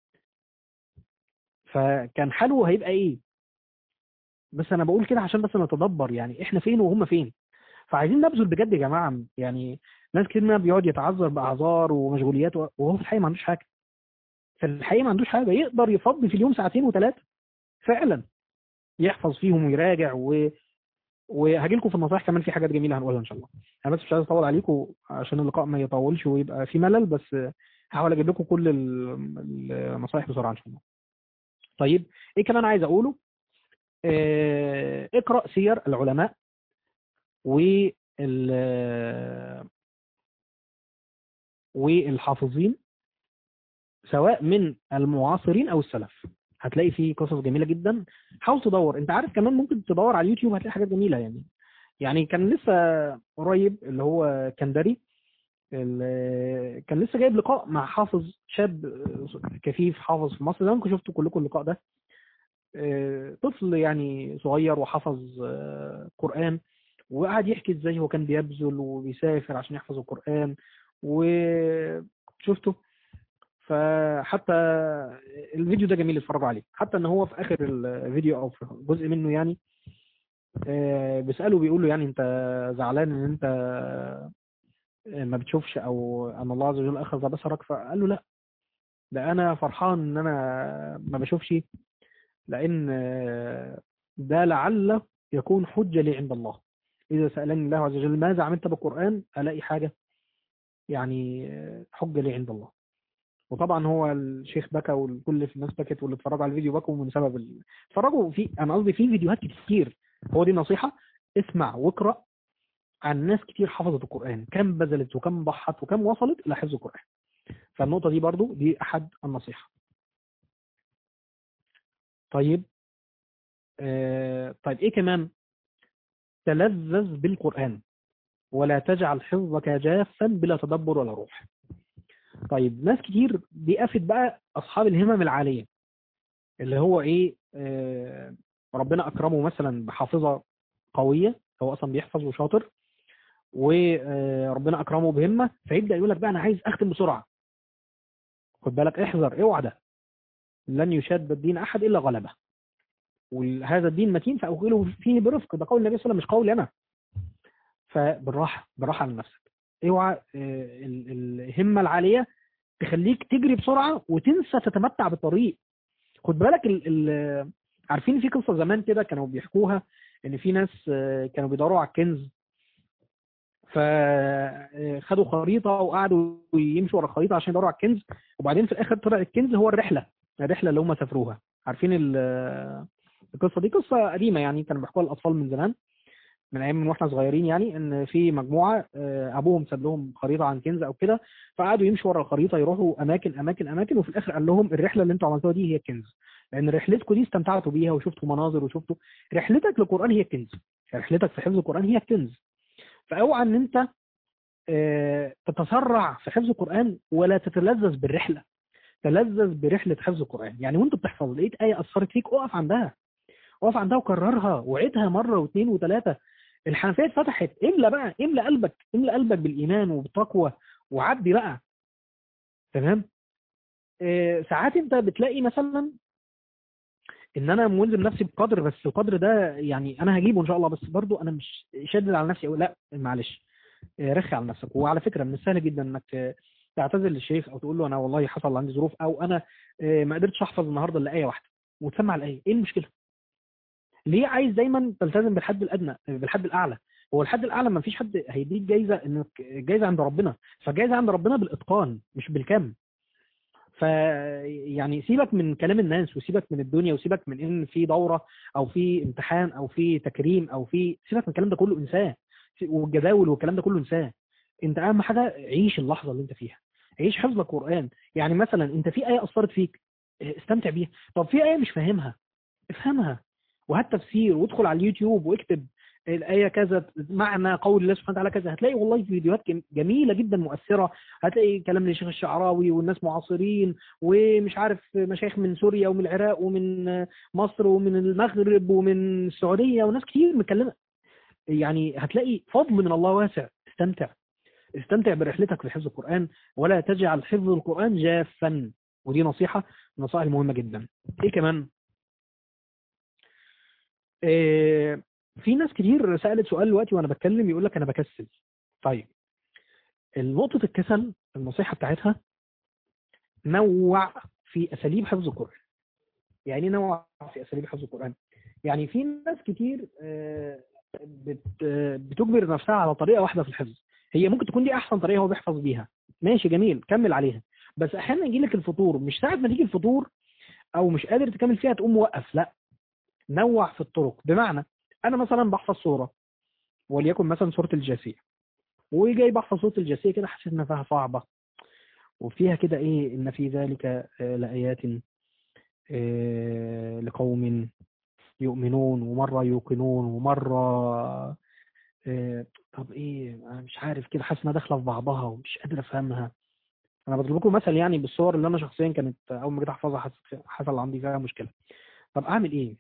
فكان حاله هيبقى ايه؟ بس انا بقول كده عشان بس نتدبر يعني احنا فين وهم فين فعايزين نبذل بجد يا جماعه يعني ناس كتير منها بيقعد يتعذر باعذار ومشغوليات وهو في الحقيقه ما عندوش حاجه في الحقيقه ما عندوش حاجه يقدر يفضي في اليوم ساعتين وثلاثه فعلا يحفظ فيهم ويراجع و... وهاجي لكم في النصائح كمان في حاجات جميله هنقولها ان شاء الله انا بس مش عايز اطول عليكم عشان اللقاء ما يطولش ويبقى في ملل بس هحاول اجيب لكم كل ال- النصائح بسرعه ان شاء الله طيب ايه كمان عايز اقوله آه، اقرا سير العلماء وال والحافظين سواء من المعاصرين او السلف هتلاقي فيه قصص جميله جدا حاول تدور انت عارف كمان ممكن تدور على اليوتيوب هتلاقي حاجات جميله يعني يعني كان لسه قريب اللي هو كندري ال- كان لسه جايب لقاء مع حافظ شاب كفيف حافظ في مصر زمان شفتوا كلكم اللقاء ده آه، طفل يعني صغير وحفظ آه، قرآن وقعد يحكي ازاي هو كان بيبذل وبيسافر عشان يحفظ القرآن وشفته فحتى الفيديو ده جميل اتفرجوا عليه حتى ان هو في اخر الفيديو او في جزء منه يعني آه، بيسأله بيقول له يعني انت زعلان ان انت آه، ما بتشوفش او ان الله عز وجل اخذ بصرك فقال له لا ده انا فرحان ان انا ما بشوفش لأن آه، ده لعل يكون حجة لي عند الله إذا سألني الله عز وجل ماذا عملت بالقرآن ألاقي حاجة يعني آه، حجة لي عند الله وطبعا هو الشيخ بكى والكل في الناس بكت واللي اتفرجوا على الفيديو بكوا من سبب ال... اتفرجوا في انا قصدي في فيديوهات كتير هو دي نصيحة اسمع واقرأ عن ناس كتير حفظت القرآن كم بذلت وكم ضحت وكم وصلت إلى حفظ القرآن فالنقطة دي برضو دي أحد النصيحة طيب آه طيب إيه كمان تلذذ بالقرآن ولا تجعل حفظك جافا بلا تدبر ولا روح طيب ناس كتير دي آفت بقى أصحاب الهمم العالية اللي هو إيه آه ربنا أكرمه مثلا بحافظة قوية هو أصلا بيحفظ وشاطر وربنا أكرمه بهمة فيبدأ يقول لك بقى أنا عايز أختم بسرعة خد بالك احذر اوعى ده لن يشاد الدين أحد إلا غلبه وهذا الدين متين فأقوله فيه برفق ده قول النبي صلى الله عليه وسلم مش قولي أنا فبالراحة بالراحة على نفسك اوعى الهمة العالية تخليك تجري بسرعة وتنسى تتمتع بالطريق خد بالك ال ال عارفين في قصة زمان كده كانوا بيحكوها ان في ناس كانوا بيدوروا على الكنز فخدوا خريطة وقعدوا يمشوا ورا الخريطة عشان يدوروا على الكنز وبعدين في الاخر طلع الكنز هو الرحلة الرحلة اللي هم سافروها عارفين القصة دي قصة قديمة يعني كانوا بيحكوها الأطفال من زمان من ايام من واحنا صغيرين يعني ان في مجموعه ابوهم ساب لهم خريطه عن كنز او كده فقعدوا يمشوا ورا الخريطه يروحوا اماكن اماكن اماكن وفي الاخر قال لهم الرحله اللي انتوا عملتوها دي هي الكنز لان رحلتكم دي استمتعتوا بيها وشفتوا مناظر وشفتوا رحلتك للقران هي الكنز رحلتك في حفظ القران هي الكنز فاوعى ان انت تتسرع في حفظ القران ولا تتلذذ بالرحله تلذذ برحله حفظ القران يعني وانت بتحفظ لقيت ايه اثرت فيك اقف عندها اقف عندها وكررها وعيدها مره واثنين وثلاثه الحنفيه اتفتحت املى بقى املى قلبك املى قلبك بالايمان وبالتقوى وعدي بقى تمام آه ساعات انت بتلاقي مثلا ان انا ملزم نفسي بقدر بس القدر ده يعني انا هجيبه ان شاء الله بس برضو انا مش شادد على نفسي او لا معلش آه رخي على نفسك وعلى فكره من السهل جدا انك تعتذر للشيخ او تقول له انا والله حصل عندي ظروف او انا آه ما قدرتش احفظ النهارده الا ايه واحده وتسمع الايه ايه المشكله ليه عايز دايما تلتزم بالحد الادنى بالحد الاعلى هو الحد الاعلى ما فيش حد هيديك جايزه انك جايزه عند ربنا فالجايزه عند ربنا بالاتقان مش بالكم ف يعني سيبك من كلام الناس وسيبك من الدنيا وسيبك من ان في دوره او في امتحان او في تكريم او في سيبك من الكلام ده كله انساه والجداول والكلام ده كله انساه انت اهم حاجه عيش اللحظه اللي انت فيها عيش حفظ القران يعني مثلا انت في ايه اثرت فيك استمتع بيها طب في ايه مش فاهمها افهمها وهات تفسير وادخل على اليوتيوب واكتب الآية كذا معنى قول الله سبحانه وتعالى كذا هتلاقي والله فيديوهات جميلة جدا مؤثرة هتلاقي كلام للشيخ الشعراوي والناس معاصرين ومش عارف مشايخ من سوريا ومن العراق ومن مصر ومن المغرب ومن السعودية وناس كتير مكلمة يعني هتلاقي فضل من الله واسع استمتع استمتع برحلتك في حفظ القرآن ولا تجعل حفظ القرآن جافا ودي نصيحة نصائح مهمة جدا ايه كمان إيه في ناس كتير سألت سؤال دلوقتي وانا بتكلم يقول لك انا بكسل طيب نقطة الكسل النصيحة بتاعتها نوع في اساليب حفظ القرآن يعني نوع في اساليب حفظ القرآن يعني في ناس كتير بتجبر نفسها على طريقة واحدة في الحفظ هي ممكن تكون دي احسن طريقة هو بيحفظ بيها ماشي جميل كمل عليها بس احيانا يجي لك الفطور مش ساعة ما تيجي الفطور او مش قادر تكمل فيها تقوم موقف لا نوع في الطرق بمعنى انا مثلا بحفظ سوره وليكن مثلا سوره الجاثيه وجاي بحفظ سوره الجاثيه كده حسيت انها فيها صعبه وفيها كده ايه ان في ذلك لايات لقوم يؤمنون ومره يوقنون ومره طب ايه انا مش عارف كده حاسس انها داخله في بعضها ومش قادر افهمها انا بضرب لكم مثل يعني بالصور اللي انا شخصيا كانت اول ما جيت احفظها حصل عندي فيها مشكله طب اعمل ايه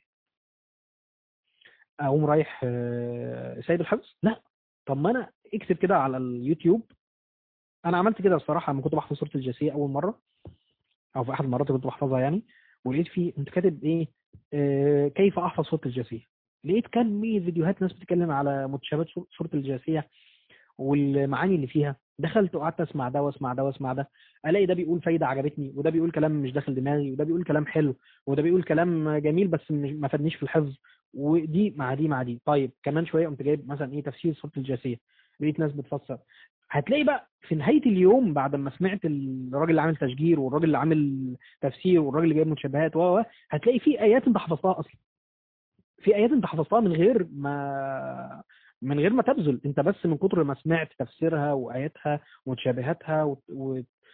اقوم رايح سايب الحفظ لا طب ما انا اكتب كده على اليوتيوب انا عملت كده الصراحه لما كنت بحفظ سوره الجاثيه اول مره او في احد المرات كنت بحفظها يعني ولقيت فيه انت كاتب ايه آه كيف احفظ سوره الجاثيه لقيت كميه فيديوهات ناس بتتكلم على متشابهات سوره الجاثيه والمعاني اللي فيها دخلت وقعدت اسمع ده واسمع ده واسمع ده الاقي ده بيقول فايده عجبتني وده بيقول كلام مش داخل دماغي وده بيقول كلام حلو وده بيقول كلام جميل بس ما فادنيش في الحفظ ودي مع دي مع دي طيب كمان شويه قمت جايب مثلا ايه تفسير سوره الجاثيه لقيت ناس بتفسر هتلاقي بقى في نهايه اليوم بعد ما سمعت الراجل اللي عامل تشجير والراجل اللي عامل تفسير والراجل اللي جايب متشابهات و هتلاقي في ايات انت حفظتها اصلا في ايات انت حفظتها من غير ما من غير ما تبذل انت بس من كتر ما سمعت تفسيرها واياتها ومتشابهاتها و... و...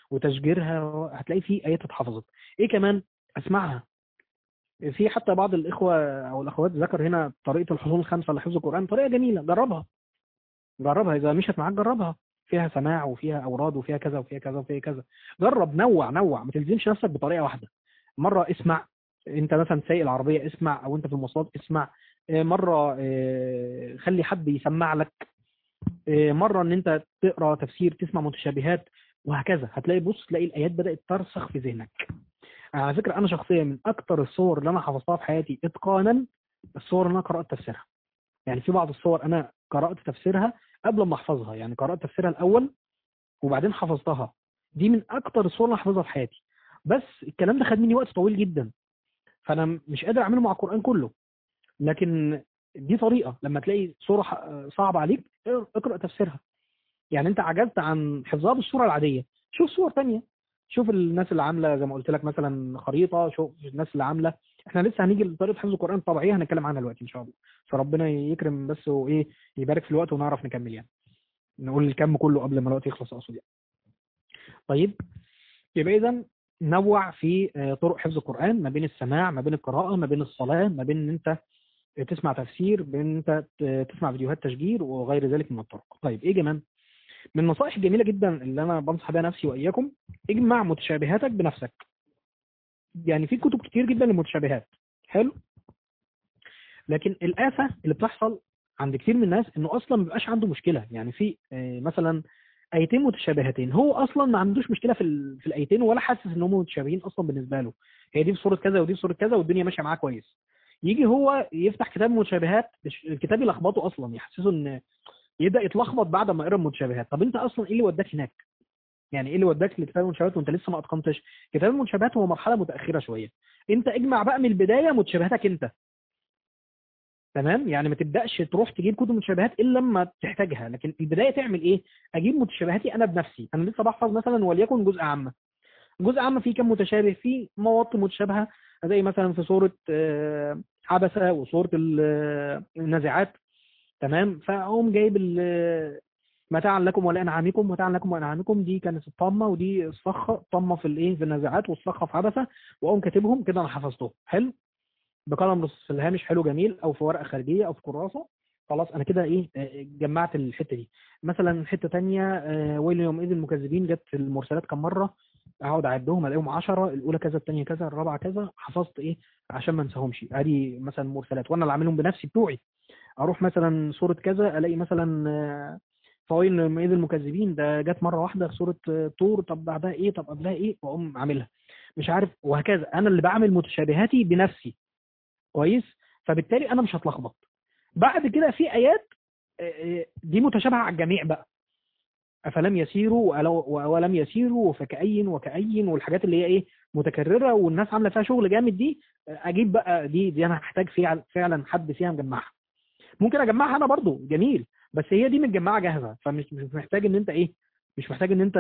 وتشجيرها هتلاقي في ايات اتحفظت ايه كمان اسمعها في حتى بعض الاخوه او الاخوات ذكر هنا طريقه الحصول الخمسه لحفظ القران طريقه جميله جربها جربها اذا مشت معاك جربها فيها سماع وفيها اوراد وفيها كذا وفيها كذا وفيها كذا جرب نوع نوع ما تلزمش نفسك بطريقه واحده مره اسمع انت مثلا سايق العربيه اسمع او انت في المواصلات اسمع آه، مره آه، خلي حد يسمع لك آه، مره ان انت تقرا تفسير تسمع متشابهات وهكذا هتلاقي بص تلاقي الايات بدات ترسخ في ذهنك على فكره انا شخصيا من اكتر الصور اللي انا حفظتها في حياتي اتقانا الصور اللي انا قرات تفسيرها يعني في بعض الصور انا قرات تفسيرها قبل ما احفظها يعني قرات تفسيرها الاول وبعدين حفظتها دي من اكتر الصور اللي أنا حافظها في حياتي بس الكلام ده خد مني وقت طويل جدا فانا مش قادر اعمله مع القران كله لكن دي طريقه لما تلاقي صوره ح- صعبه عليك اقرا تفسيرها يعني انت عجزت عن حفظها بالصوره العاديه شوف صور تانية شوف الناس اللي عامله زي ما قلت لك مثلا خريطه شوف الناس اللي عامله احنا لسه هنيجي لطريقه حفظ القران الطبيعيه هنتكلم عنها دلوقتي ان شاء الله فربنا يكرم بس وايه يبارك في الوقت ونعرف نكمل يعني نقول الكم كله قبل ما الوقت يخلص اقصد يعني طيب يبقى اذا نوع في آه، طرق حفظ القران ما بين السماع ما بين القراءه ما بين الصلاه ما بين ان انت تسمع تفسير بين ان انت ت- تسمع فيديوهات تشجير وغير ذلك من الطرق طيب ايه كمان من النصائح الجميله جدا اللي انا بنصح بيها نفسي واياكم اجمع متشابهاتك بنفسك يعني في كتب كتير جدا للمتشابهات حلو لكن الآفة اللي بتحصل عند كتير من الناس انه اصلا ما بيبقاش عنده مشكله يعني في آه، مثلا ايتين متشابهتين هو اصلا ما عندوش مشكله في ال- في الايتين ولا حاسس ان هم متشابهين اصلا بالنسبه له هي دي في صوره كذا ودي في صوره كذا والدنيا ماشيه معاه كويس يجي هو يفتح كتاب متشابهات الش- الكتاب يلخبطه اصلا يحسسه ان يبدا يتلخبط بعد ما يقرا المتشابهات طب انت اصلا ايه اللي وداك هناك يعني ايه اللي وداك لكتاب المتشابهات وانت لسه ما اتقنتش كتاب المتشابهات هو مرحله متاخره شويه انت اجمع بقى من البدايه متشابهاتك انت تمام يعني ما تبداش تروح تجيب كتب متشابهات الا لما تحتاجها لكن البدايه تعمل ايه اجيب متشابهاتي انا بنفسي انا لسه بحفظ مثلا وليكن جزء عامه جزء عامه فيه كم متشابه فيه مواطن متشابهه زي مثلا في سوره آه، عبسه وسوره ال- آه، النازعات تمام فاقوم جايب ال- متاعا لكم ولانعامكم متاعا لكم ولانعامكم دي كانت الطامه ودي الصخه الطامه في الايه في النازعات والصخه في عبسه واقوم كاتبهم كده انا حفظتهم حلو بقلم رصاص في الهامش حلو جميل او في ورقه خارجيه او في كراسه خلاص انا كده ايه آه، جمعت الحته دي مثلا حته تانية آه، ويل يومئذ المكذبين جت في المرسلات كم مره اقعد اعدهم الاقيهم 10 الاولى كذا الثانيه كذا الرابعه كذا حفظت ايه عشان ما انساهمش ادي مثلا مرسلات وانا اللي عاملهم بنفسي بتوعي اروح مثلا سوره كذا الاقي مثلا آه، فويل يومئذ المكذبين ده جت مره واحده في سوره آه، طور طب بعدها ايه طب قبلها ايه واقوم عاملها مش عارف وهكذا انا اللي بعمل متشابهاتي بنفسي كويس فبالتالي انا مش هتلخبط بعد كده في ايات آه، آه، دي متشابهه على الجميع بقى افلم يسيروا ولو- ولم يسيروا فكأي وكأي والحاجات اللي هي ايه متكرره والناس عامله فيها شغل جامد دي آه، اجيب بقى دي دي انا هحتاج فيها فعلا حد فيها مجمعها ممكن اجمعها انا برضو جميل بس هي دي متجمعه جاهزه فمش مش محتاج ان انت ايه مش محتاج ان انت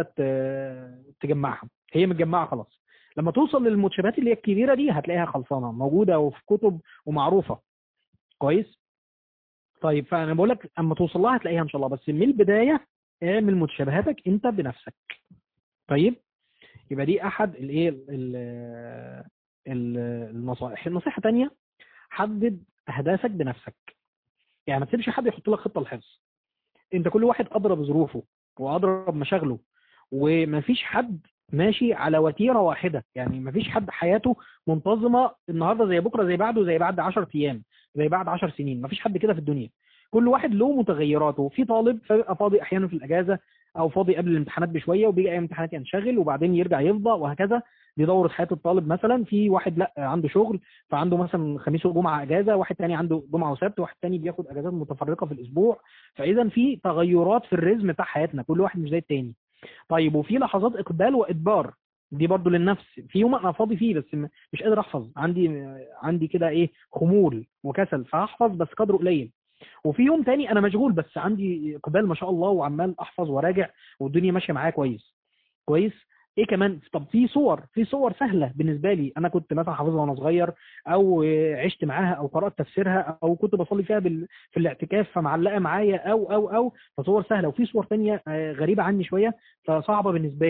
ت- تجمعها هي متجمعه خلاص لما توصل للمتشابهات اللي هي الكبيره دي هتلاقيها خلصانه موجوده وفي كتب ومعروفه كويس طيب فانا بقول لك اما توصل لها هتلاقيها ان شاء الله بس من البدايه اعمل متشابهاتك انت بنفسك طيب يبقى دي احد الايه ال- ال- النصائح النصيحه تانية حدد اهدافك بنفسك يعني ما تسيبش حد يحط لك خطه للحفظ انت كل واحد ادرى بظروفه وادرى بمشاغله ومفيش حد ماشي على وتيره واحده يعني مفيش حد حياته منتظمه النهارده زي بكره زي بعده زي بعد 10 ايام زي بعد 10 سنين مفيش حد كده في الدنيا كل واحد له متغيراته في طالب فبيبقى فاضي احيانا في الاجازه او فاضي قبل الامتحانات بشويه وبيجي ايام الامتحانات ينشغل وبعدين يرجع يفضى وهكذا دي دوره حياه الطالب مثلا في واحد لا عنده شغل فعنده مثلا خميس وجمعه اجازه واحد تاني عنده جمعه وسبت واحد تاني بياخد اجازات متفرقه في الاسبوع فاذا في تغيرات في الرزم بتاع حياتنا كل واحد مش زي التاني طيب وفي لحظات اقبال وادبار دي برضو للنفس في يوم انا فاضي فيه بس م- مش قادر احفظ عندي عندي كده ايه خمول وكسل فهحفظ بس قدره قليل وفي يوم تاني انا مشغول بس عندي اقبال ما شاء الله وعمال احفظ وراجع والدنيا ماشيه معايا كويس كويس ايه كمان طب في صور في صور سهله بالنسبه لي انا كنت مثلا حافظها وانا صغير او آه، عشت معاها او قرات تفسيرها او كنت بصلي فيها بال... في الاعتكاف فمعلقه معايا او او او فصور سهله وفي صور تانية آه، غريبه عني شويه فصعبه بالنسبه لي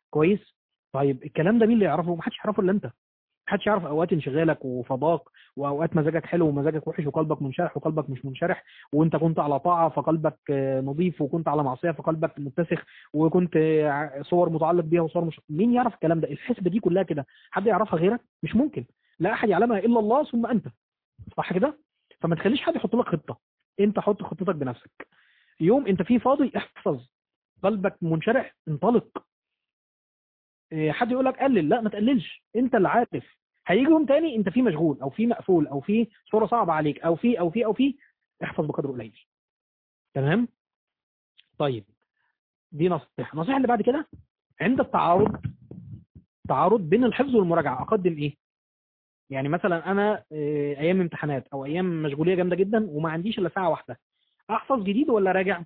كويس طيب الكلام ده مين اللي يعرفه محدش يعرفه الا انت محدش يعرف اوقات انشغالك وفضاك واوقات مزاجك حلو ومزاجك وحش وقلبك منشرح وقلبك مش منشرح وانت كنت على طاعه فقلبك آه، نظيف وكنت على معصيه فقلبك متسخ وكنت آه، صور متعلق بيها وصور مش مين يعرف الكلام ده الحسبه دي كلها كده حد يعرفها غيرك مش ممكن لا احد يعلمها الا الله ثم انت صح كده فما تخليش حد يحط لك خطه انت حط خطتك بنفسك يوم انت فيه فاضي احفظ قلبك منشرح انطلق إيه، حد يقول لك قلل لا ما تقللش انت اللي عارف هيجي يوم تاني انت فيه مشغول او فيه مقفول او فيه صوره صعبه عليك او فيه او فيه او فيه احفظ بقدر قليل تمام طيب دي نصيحه النصيحه اللي بعد كده عند التعارض تعارض بين الحفظ والمراجعه اقدم ايه يعني مثلا انا إيه، ايام امتحانات او ايام مشغوليه جامده جدا وما عنديش الا ساعه واحده احفظ جديد ولا راجع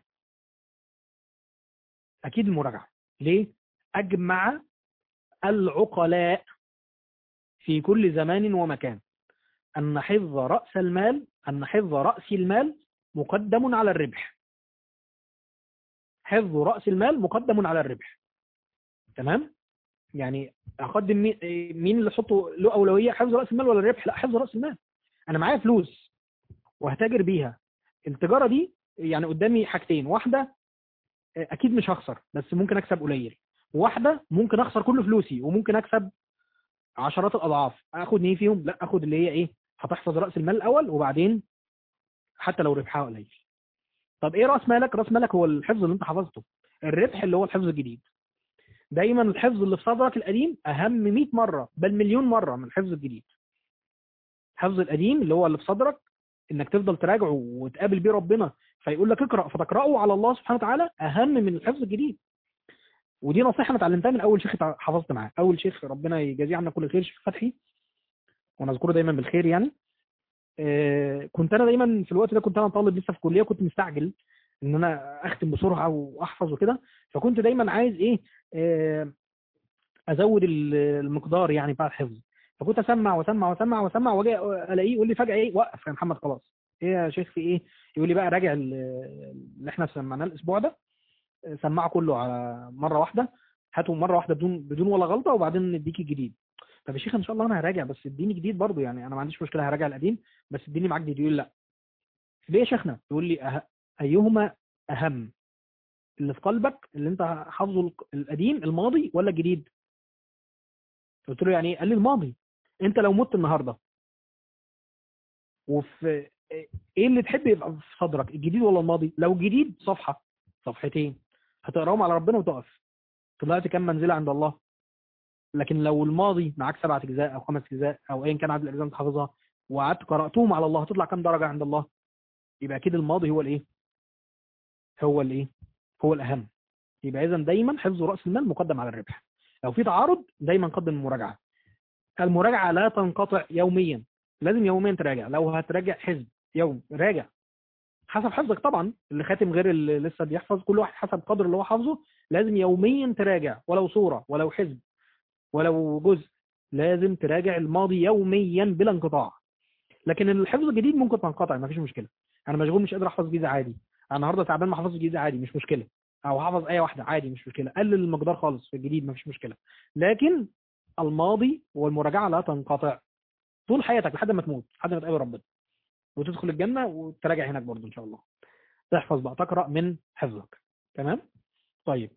اكيد المراجعه ليه اجمع العقلاء في كل زمان ومكان أن حفظ رأس المال أن حفظ رأس المال مقدم على الربح حفظ رأس المال مقدم على الربح تمام يعني أقدم مين مين اللي حطه له أولوية حفظ رأس المال ولا الربح لا حفظ رأس المال أنا معايا فلوس وهتاجر بيها التجارة دي يعني قدامي حاجتين واحدة أكيد مش هخسر بس ممكن أكسب قليل واحدة ممكن أخسر كل فلوسي وممكن أكسب عشرات الأضعاف أخد إيه فيهم لا أخد اللي هي إيه هتحفظ رأس المال الأول وبعدين حتى لو ربحها قليل طب إيه رأس مالك رأس مالك هو الحفظ اللي أنت حفظته الربح اللي هو الحفظ الجديد دايما الحفظ اللي في صدرك القديم أهم 100 مرة بل مليون مرة من الحفظ الجديد الحفظ القديم اللي هو اللي في صدرك انك تفضل تراجعه وتقابل بيه ربنا فيقول لك اقرا فتقراه على الله سبحانه وتعالى اهم من الحفظ الجديد ودي نصيحه انا اتعلمتها من اول شيخ حفظت معاه اول شيخ ربنا يجازيه عنا كل خير شيخ فتحي ونذكره دايما بالخير يعني آه كنت انا دايما في الوقت ده كنت انا طالب لسه في الكليه كنت مستعجل ان انا اختم بسرعه واحفظ وكده فكنت دايما عايز ايه آه ازود المقدار يعني بتاع الحفظ فكنت اسمع واسمع واسمع واسمع واجي الاقيه يقول لي فجاه ايه وقف يا محمد خلاص ايه يا شيخ في ايه يقول لي بقى راجع اللي احنا سمعناه الاسبوع ده سمعه كله على مره واحده هاته مره واحده بدون بدون ولا غلطه وبعدين نديك الجديد طب يا شيخ ان شاء الله انا هراجع بس اديني جديد برضه يعني انا ما عنديش مشكله هراجع القديم بس اديني معاك جديد يقول لا ليه يا شيخنا يقول لي أه... ايهما اهم اللي في قلبك اللي انت حافظه القديم الماضي ولا الجديد قلت له يعني ايه قال لي الماضي انت لو مت النهارده وفي ايه اللي تحب يبقى في صدرك الجديد ولا الماضي لو جديد صفحه صفحتين هتقراهم على ربنا وتقف طلعت كام منزله عند الله لكن لو الماضي معاك سبعة اجزاء او خمس اجزاء او ايا كان عدد الاجزاء اللي حافظها وقعدت قراتهم على الله هتطلع كام درجه عند الله يبقى اكيد الماضي هو الايه هو الايه هو الاهم يبقى اذا دايما حفظ راس المال مقدم على الربح لو في تعارض دايما قدم المراجعه المراجعه لا تنقطع يوميا لازم يوميا تراجع لو هتراجع حزب يوم راجع حسب حفظك طبعا اللي خاتم غير اللي لسه بيحفظ كل واحد حسب قدر اللي هو حافظه لازم يوميا تراجع ولو صورة ولو حزب ولو جزء لازم تراجع الماضي يوميا بلا انقطاع لكن الحفظ الجديد ممكن تنقطع ما فيش مشكله انا مشغول مش قادر احفظ جيزه عادي انا النهارده تعبان ما حفظش جيزه عادي مش مشكله او حافظ ايه واحده عادي مش مشكله قلل المقدار خالص في الجديد ما فيش مشكله لكن الماضي والمراجعه لا تنقطع طول حياتك لحد ما تموت لحد ما تقابل ربنا وتدخل الجنة وتراجع هناك برضه إن شاء الله تحفظ بقى تقرأ من حفظك تمام طيب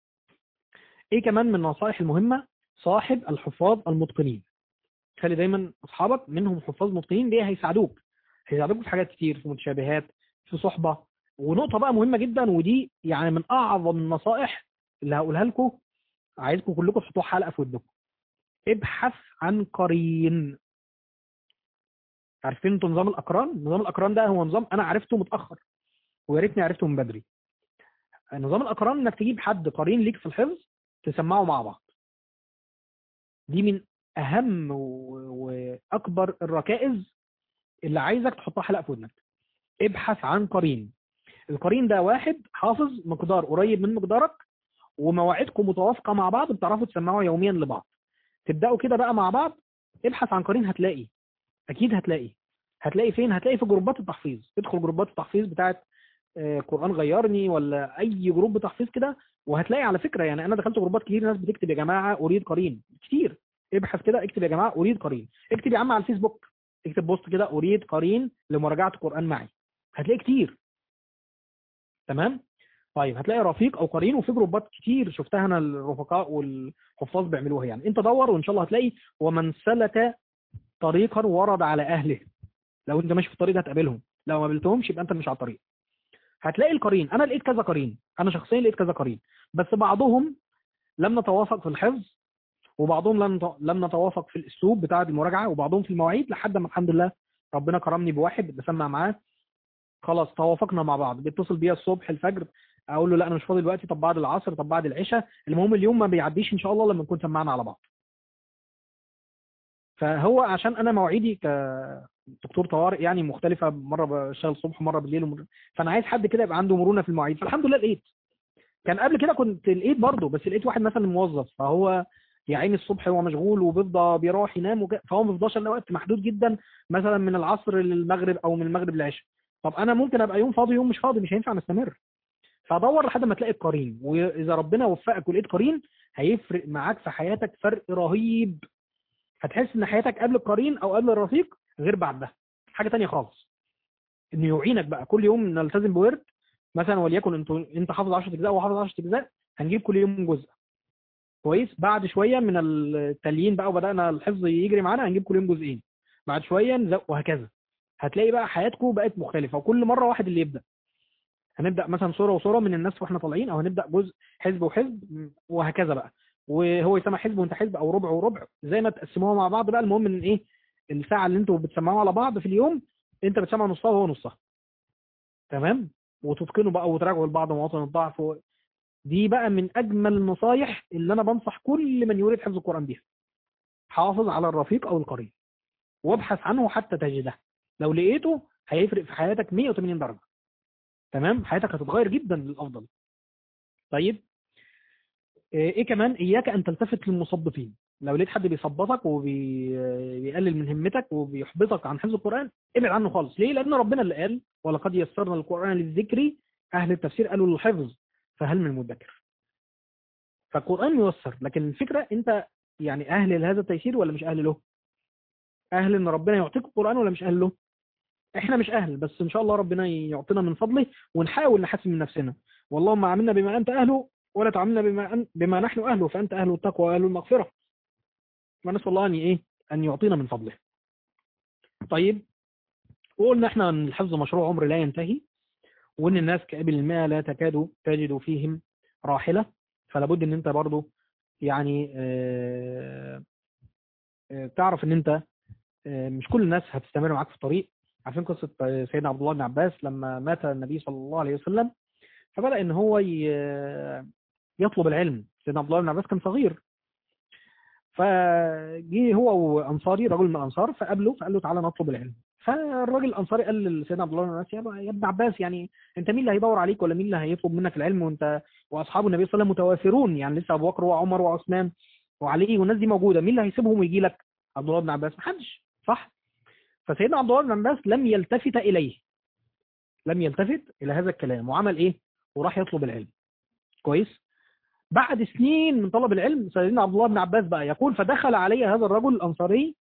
ايه كمان من النصائح المهمة صاحب الحفاظ المتقنين خلي دايما اصحابك منهم حفاظ متقنين ليه هيساعدوك هيساعدوك في حاجات كتير في متشابهات في صحبة ونقطة بقى مهمة جدا ودي يعني من اعظم النصائح اللي هقولها لكم عايزكم كلكم تحطوها حلقة في ودنكم ابحث عن قرين عارفين انتوا نظام الاقران نظام الاقران ده هو نظام انا عرفته متاخر ويا ريتني عرفته من بدري نظام الاقران انك تجيب حد قرين ليك في الحفظ تسمعوا مع بعض دي من اهم واكبر الركائز اللي عايزك تحطها حلقه في ودنك ابحث عن قرين القرين ده واحد حافظ مقدار قريب من مقدارك ومواعيدكم متوافقه مع بعض بتعرفوا تسمعوا يوميا لبعض تبداوا كده بقى مع بعض ابحث عن قرين هتلاقي اكيد هتلاقي هتلاقي فين هتلاقي في جروبات التحفيظ ادخل جروبات التحفيظ بتاعت آه، قرآن غيرني ولا اي جروب تحفيظ كده وهتلاقي على فكرة يعني انا دخلت جروبات كتير ناس بتكتب يا جماعة اريد قرين كتير ابحث كده اكتب يا جماعة اريد قرين اكتب يا عم على الفيسبوك اكتب بوست كده اريد قرين لمراجعة القرآن معي هتلاقي كتير تمام طيب هتلاقي رفيق او قرين وفي جروبات كتير شفتها انا الرفقاء والحفاظ بيعملوها يعني انت دور وان شاء الله هتلاقي ومن سلك طريقا ورد على اهله لو انت ماشي في الطريق ده هتقابلهم لو ما قابلتهمش يبقى انت مش على الطريق هتلاقي القرين انا لقيت كذا قرين انا شخصيا لقيت كذا قرين بس بعضهم لم نتوافق في الحفظ وبعضهم لم لم نتوافق في الاسلوب بتاع المراجعه وبعضهم في المواعيد لحد ما الحمد لله ربنا كرمني بواحد بسمع معاه خلاص توافقنا مع بعض بيتصل بيا الصبح الفجر اقول له لا انا مش فاضي دلوقتي طب بعد العصر طب بعد العشاء المهم اليوم ما بيعديش ان شاء الله لما نكون سمعنا على بعض فهو عشان انا مواعيدي كدكتور طوارئ يعني مختلفه مره بشتغل الصبح مره بالليل ومر... فانا عايز حد كده يبقى عنده مرونه في المواعيد فالحمد لله لقيت كان قبل كده كنت لقيت برضه بس لقيت واحد مثلا موظف فهو يا عيني الصبح هو مشغول وبيفضى بيروح ينام وك... فهو ما بيفضاش الا وقت محدود جدا مثلا من العصر للمغرب او من المغرب للعشاء طب انا ممكن ابقى يوم فاضي يوم مش فاضي مش هينفع نستمر فدور لحد ما تلاقي القرين واذا ربنا وفقك ولقيت قرين هيفرق معاك في حياتك فرق رهيب هتحس ان حياتك قبل القرين او قبل الرفيق غير بعدها حاجه تانية خالص انه يعينك بقى كل يوم نلتزم بورد مثلا وليكن انت انت حافظ 10 اجزاء وحافظ 10 اجزاء هنجيب كل يوم جزء كويس بعد شويه من التاليين بقى وبدانا الحفظ يجري معانا هنجيب كل يوم جزئين بعد شويه نزق وهكذا هتلاقي بقى حياتكم بقت مختلفه وكل مره واحد اللي يبدا هنبدا مثلا صوره وصوره من الناس واحنا طالعين او هنبدا جزء حزب وحزب وهكذا بقى وهو يسمع حزب وانت حزب او ربع وربع زي ما تقسموها مع بعض بقى المهم ان ايه الساعه اللي انتوا بتسمعوها على بعض في اليوم انت بتسمع نصها وهو نصها تمام وتتقنوا بقى وتراجعوا لبعض مواطن الضعف و... دي بقى من اجمل النصايح اللي انا بنصح كل من يريد حفظ القران بيها حافظ على الرفيق او القرين وابحث عنه حتى تجده لو لقيته هيفرق في حياتك 180 درجه تمام حياتك هتتغير جدا للافضل طيب ايه كمان اياك ان تلتفت للمصبفين لو لقيت حد بيصبطك وبيقلل من همتك وبيحبطك عن حفظ القران ابعد عنه خالص ليه لان ربنا اللي قال ولقد يسرنا القران للذكر اهل التفسير قالوا للحفظ فهل من مدكر فالقران ييسر لكن الفكره انت يعني اهل لهذا التيسير ولا مش اهل له اهل ان ربنا يعطيك القران ولا مش اهل له احنا مش اهل بس ان شاء الله ربنا يعطينا من فضله ونحاول نحسن من نفسنا واللهم عاملنا بما انت اهله ولا تعاملنا بما أن بما نحن اهله فانت اهل التقوى واهل المغفره ونسال الله ان ايه ان يعطينا من فضله طيب وقلنا احنا ان الحفظ مشروع عمر لا ينتهي وان الناس كابل الماء لا تكاد تجد فيهم راحله فلا بد ان انت برضو يعني اه اه تعرف ان انت اه مش كل الناس هتستمر معاك في الطريق عارفين قصة سيدنا عبد الله بن عباس لما مات النبي صلى الله عليه وسلم فبدأ ان هو يطلب العلم سيدنا عبد الله بن عباس كان صغير فجي هو وانصاري رجل من الانصار فقابله فقال له تعالى نطلب العلم فالراجل الانصاري قال لسيدنا عبد الله بن عباس يا ابن عباس يعني انت مين اللي هيدور عليك ولا مين اللي هيطلب منك العلم وانت واصحاب النبي صلى الله عليه وسلم متوافرون يعني لسه ابو بكر وعمر وعثمان وعلي والناس دي موجوده مين اللي هيسيبهم ويجي لك عبد الله بن عباس محدش صح فسيدنا عبد الله بن عباس لم يلتفت اليه لم يلتفت الى هذا الكلام وعمل ايه وراح يطلب العلم كويس بعد سنين من طلب العلم سيدنا عبد الله بن عباس بقى يقول فدخل علي هذا الرجل الانصاري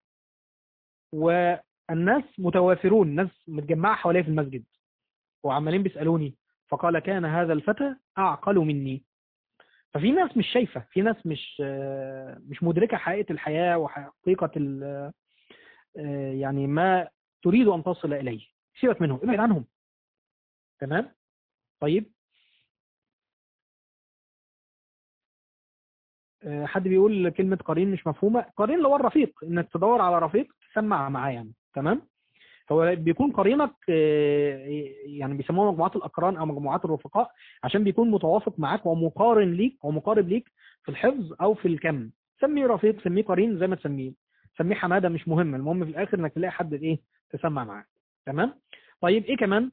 والناس متوافرون الناس متجمعه حواليه في المسجد وعمالين بيسالوني فقال كان هذا الفتى اعقل مني ففي ناس مش شايفه في ناس مش مش مدركه حقيقه الحياه وحقيقه يعني ما تريد أن تصل إليه سيبك منهم ابعد عنهم تمام طيب حد بيقول كلمة قرين مش مفهومة قرين اللي هو الرفيق انك تدور على رفيق تسمع معاه يعني تمام هو بيكون قرينك يعني بيسموها مجموعات الاقران او مجموعات الرفقاء عشان بيكون متوافق معاك ومقارن ليك او مقارب ليك في الحفظ او في الكم سميه رفيق سميه قرين زي ما تسميه سميه حماده مش مهم المهم في الاخر انك تلاقي حد ايه تسمع معاه تمام طيب ايه كمان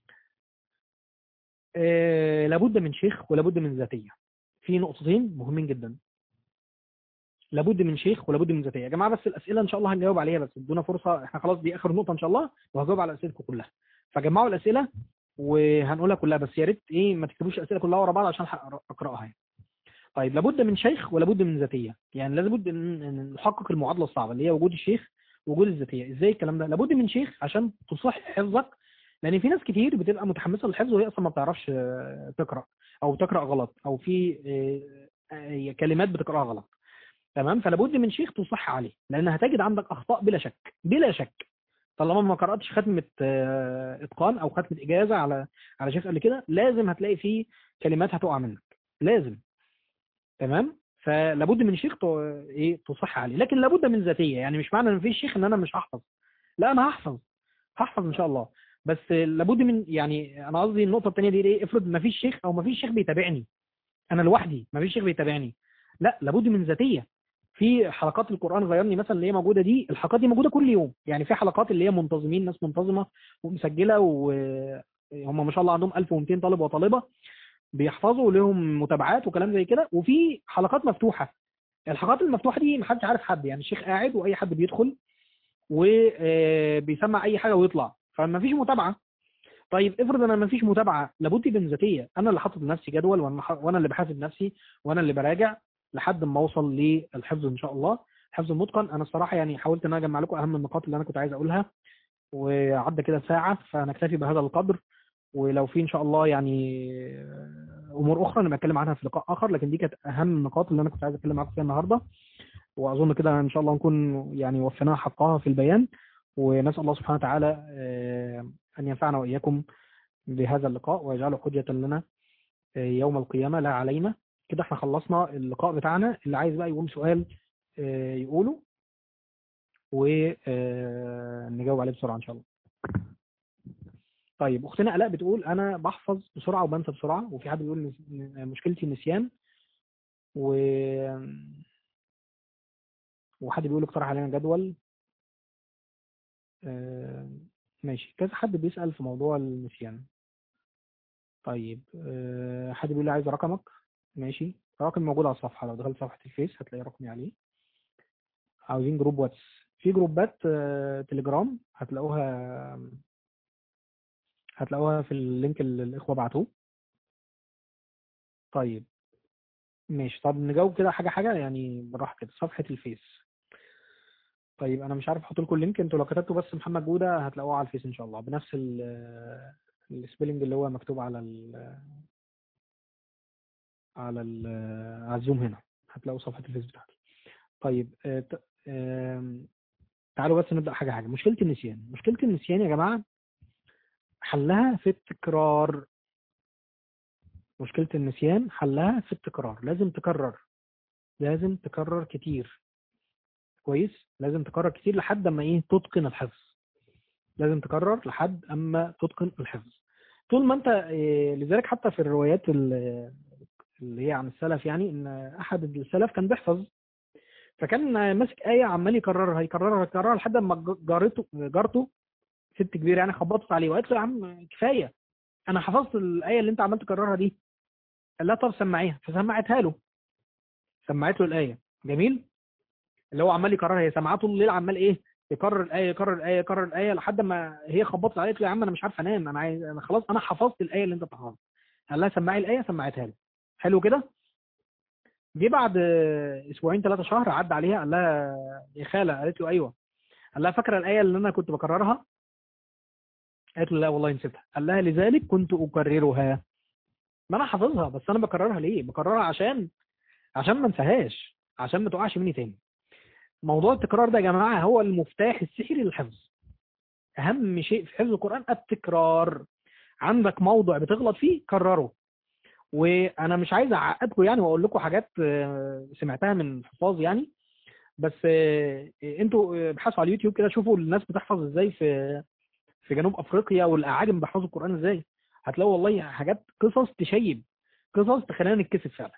آه لابد من شيخ ولابد من ذاتيه في نقطتين مهمين جدا لابد من شيخ ولابد من ذاتيه يا جماعه بس الاسئله ان شاء الله هنجاوب عليها بس ادونا فرصه احنا خلاص دي اخر نقطه ان شاء الله وهجاوب على اسئلتكم كلها فجمعوا الاسئله وهنقولها كلها بس يا ريت ايه ما تكتبوش الاسئله كلها ورا بعض عشان ألحق اقراها يعني. طيب لابد من شيخ ولابد من ذاتيه يعني لابد ان إن نحقق المعادله الصعبه اللي هي وجود الشيخ وجود الذاتيه ازاي الكلام ده لابد من شيخ عشان تصح حفظك لان في ناس كتير بتبقى متحمسه للحفظ وهي اصلا ما بتعرفش آه، تقرا او تقرا غلط او في آه، آه، كلمات بتقراها غلط تمام فلابد من شيخ تصح عليه لان هتجد عندك اخطاء بلا شك بلا شك طالما ما قراتش ختمه آه، اتقان او ختمه اجازه على على شيخ قبل كده لازم هتلاقي فيه كلمات هتقع منك لازم تمام فلابد من شيخ ت- ايه تصح عليه لكن لابد من ذاتيه يعني مش معنى ان في شيخ ان انا مش هحفظ لا انا هحفظ هحفظ ان شاء الله بس لابد من يعني انا قصدي النقطه الثانيه دي ايه افرض ما فيش شيخ او ما فيش شيخ بيتابعني انا لوحدي ما فيش شيخ بيتابعني لا لابد من ذاتيه في حلقات القران غيرني مثلا اللي هي موجوده دي الحلقات دي موجوده كل يوم يعني في حلقات اللي هي منتظمين ناس منتظمه ومسجله وهم ما شاء الله عندهم 1200 طالب وطالبه بيحفظوا لهم متابعات وكلام زي كده وفي حلقات مفتوحه الحلقات المفتوحه دي محدش عارف حد يعني الشيخ قاعد واي حد بيدخل وبيسمع اي حاجه ويطلع فما فيش متابعه طيب افرض انا ما فيش متابعه لابد من ذاتيه انا اللي حاطط لنفسي جدول وانا ح- وانا اللي بحاسب نفسي وانا اللي براجع لحد ما اوصل للحفظ ان شاء الله الحفظ المتقن انا الصراحه يعني حاولت ان انا اجمع لكم اهم النقاط اللي انا كنت عايز اقولها وعدى كده ساعه فنكتفي بهذا القدر ولو في ان شاء الله يعني امور اخرى نبقى نتكلم عنها في لقاء اخر لكن دي كانت اهم النقاط اللي انا كنت عايز اتكلم معاكم فيها النهارده واظن كده ان شاء الله نكون يعني وفيناها حقها في البيان ونسال الله سبحانه وتعالى آه، ان ينفعنا واياكم بهذا اللقاء ويجعله حجه لنا آه، يوم القيامه لا علينا كده احنا خلصنا اللقاء بتاعنا اللي عايز بقى يقوم سؤال آه، يقوله ونجاوب عليه بسرعه ان شاء الله طيب اختنا الاء بتقول انا بحفظ بسرعه وبنسى بسرعه وفي حد بيقول نس- مشكلتي النسيان و وحد بيقول اقترح علينا جدول آه، ماشي كذا حد بيسأل في موضوع النسيان طيب آه، حد بيقول لي عايز رقمك ماشي رقم موجود على الصفحة لو دخلت صفحة الفيس هتلاقي رقمي عليه عاوزين جروب واتس في جروبات آه، تليجرام هتلاقوها هتلاقوها في اللينك اللي الإخوة بعتوه طيب ماشي طب نجاوب كده حاجة حاجة يعني بالراحة كده صفحة الفيس طيب أنا مش عارف أحط لكم اللينك أنتوا لو كتبتوا بس محمد جودة هتلاقوه على الفيس إن شاء الله بنفس ال السبيلنج اللي هو مكتوب على ال على ال على الزوم هنا هتلاقوا صفحة الفيس بتاعتي طيب آه، ت- آم، تعالوا بس نبدأ حاجة حاجة مشكلة النسيان مشكلة النسيان يا جماعة حلها في التكرار مشكلة النسيان حلها في التكرار لازم تكرر لازم تكرر كتير كويس لازم تكرر كتير لحد اما ايه تتقن الحفظ لازم تكرر لحد اما تتقن الحفظ طول ما انت إيه، لذلك حتى في الروايات ال- اللي هي عن السلف يعني ان احد السلف كان بيحفظ فكان ماسك آية عمال يكررها يكررها يكررها لحد ما ج- جارته جارته ست كبيرة يعني خبطت عليه وقالت له يا عم كفاية أنا حفظت الآية اللي أنت عمال تكررها دي قال لها طب سمعيها فسمعتها له سمعت له الآية جميل اللي هو عمال يكررها هي سمعته طول الليل عمال إيه يكرر الآية يكرر الآية يكرر الآية لحد ما هي خبطت عليه قالت له يا عم أنا مش عارف أنام أنا عايز أنا خلاص أنا حفظت الآية اللي أنت بتحفظها قال لها سمعي الآية سمعتها له حلو كده جه بعد اسبوعين ثلاثة شهر عدى عليها قال لها يا خالة قالت له ايوه قال لها فاكره الايه اللي انا كنت بكررها قالت له لا والله نسيتها قال لها لذلك كنت اكررها ما انا حافظها بس انا بكررها ليه بكررها عشان عشان ما انساهاش عشان ما تقعش مني تاني موضوع التكرار ده يا جماعه هو المفتاح السحري للحفظ اهم شيء في حفظ القران التكرار عندك موضع بتغلط فيه كرره وانا مش عايز اعقدكم يعني واقول لكم حاجات آه، سمعتها من حفاظ يعني بس آه، انتوا آه، ابحثوا على اليوتيوب كده شوفوا الناس بتحفظ ازاي في في جنوب افريقيا والاعاجم بيحفظوا القران ازاي هتلاقوا والله حاجات قصص تشيب قصص تخلينا نتكسف فعلا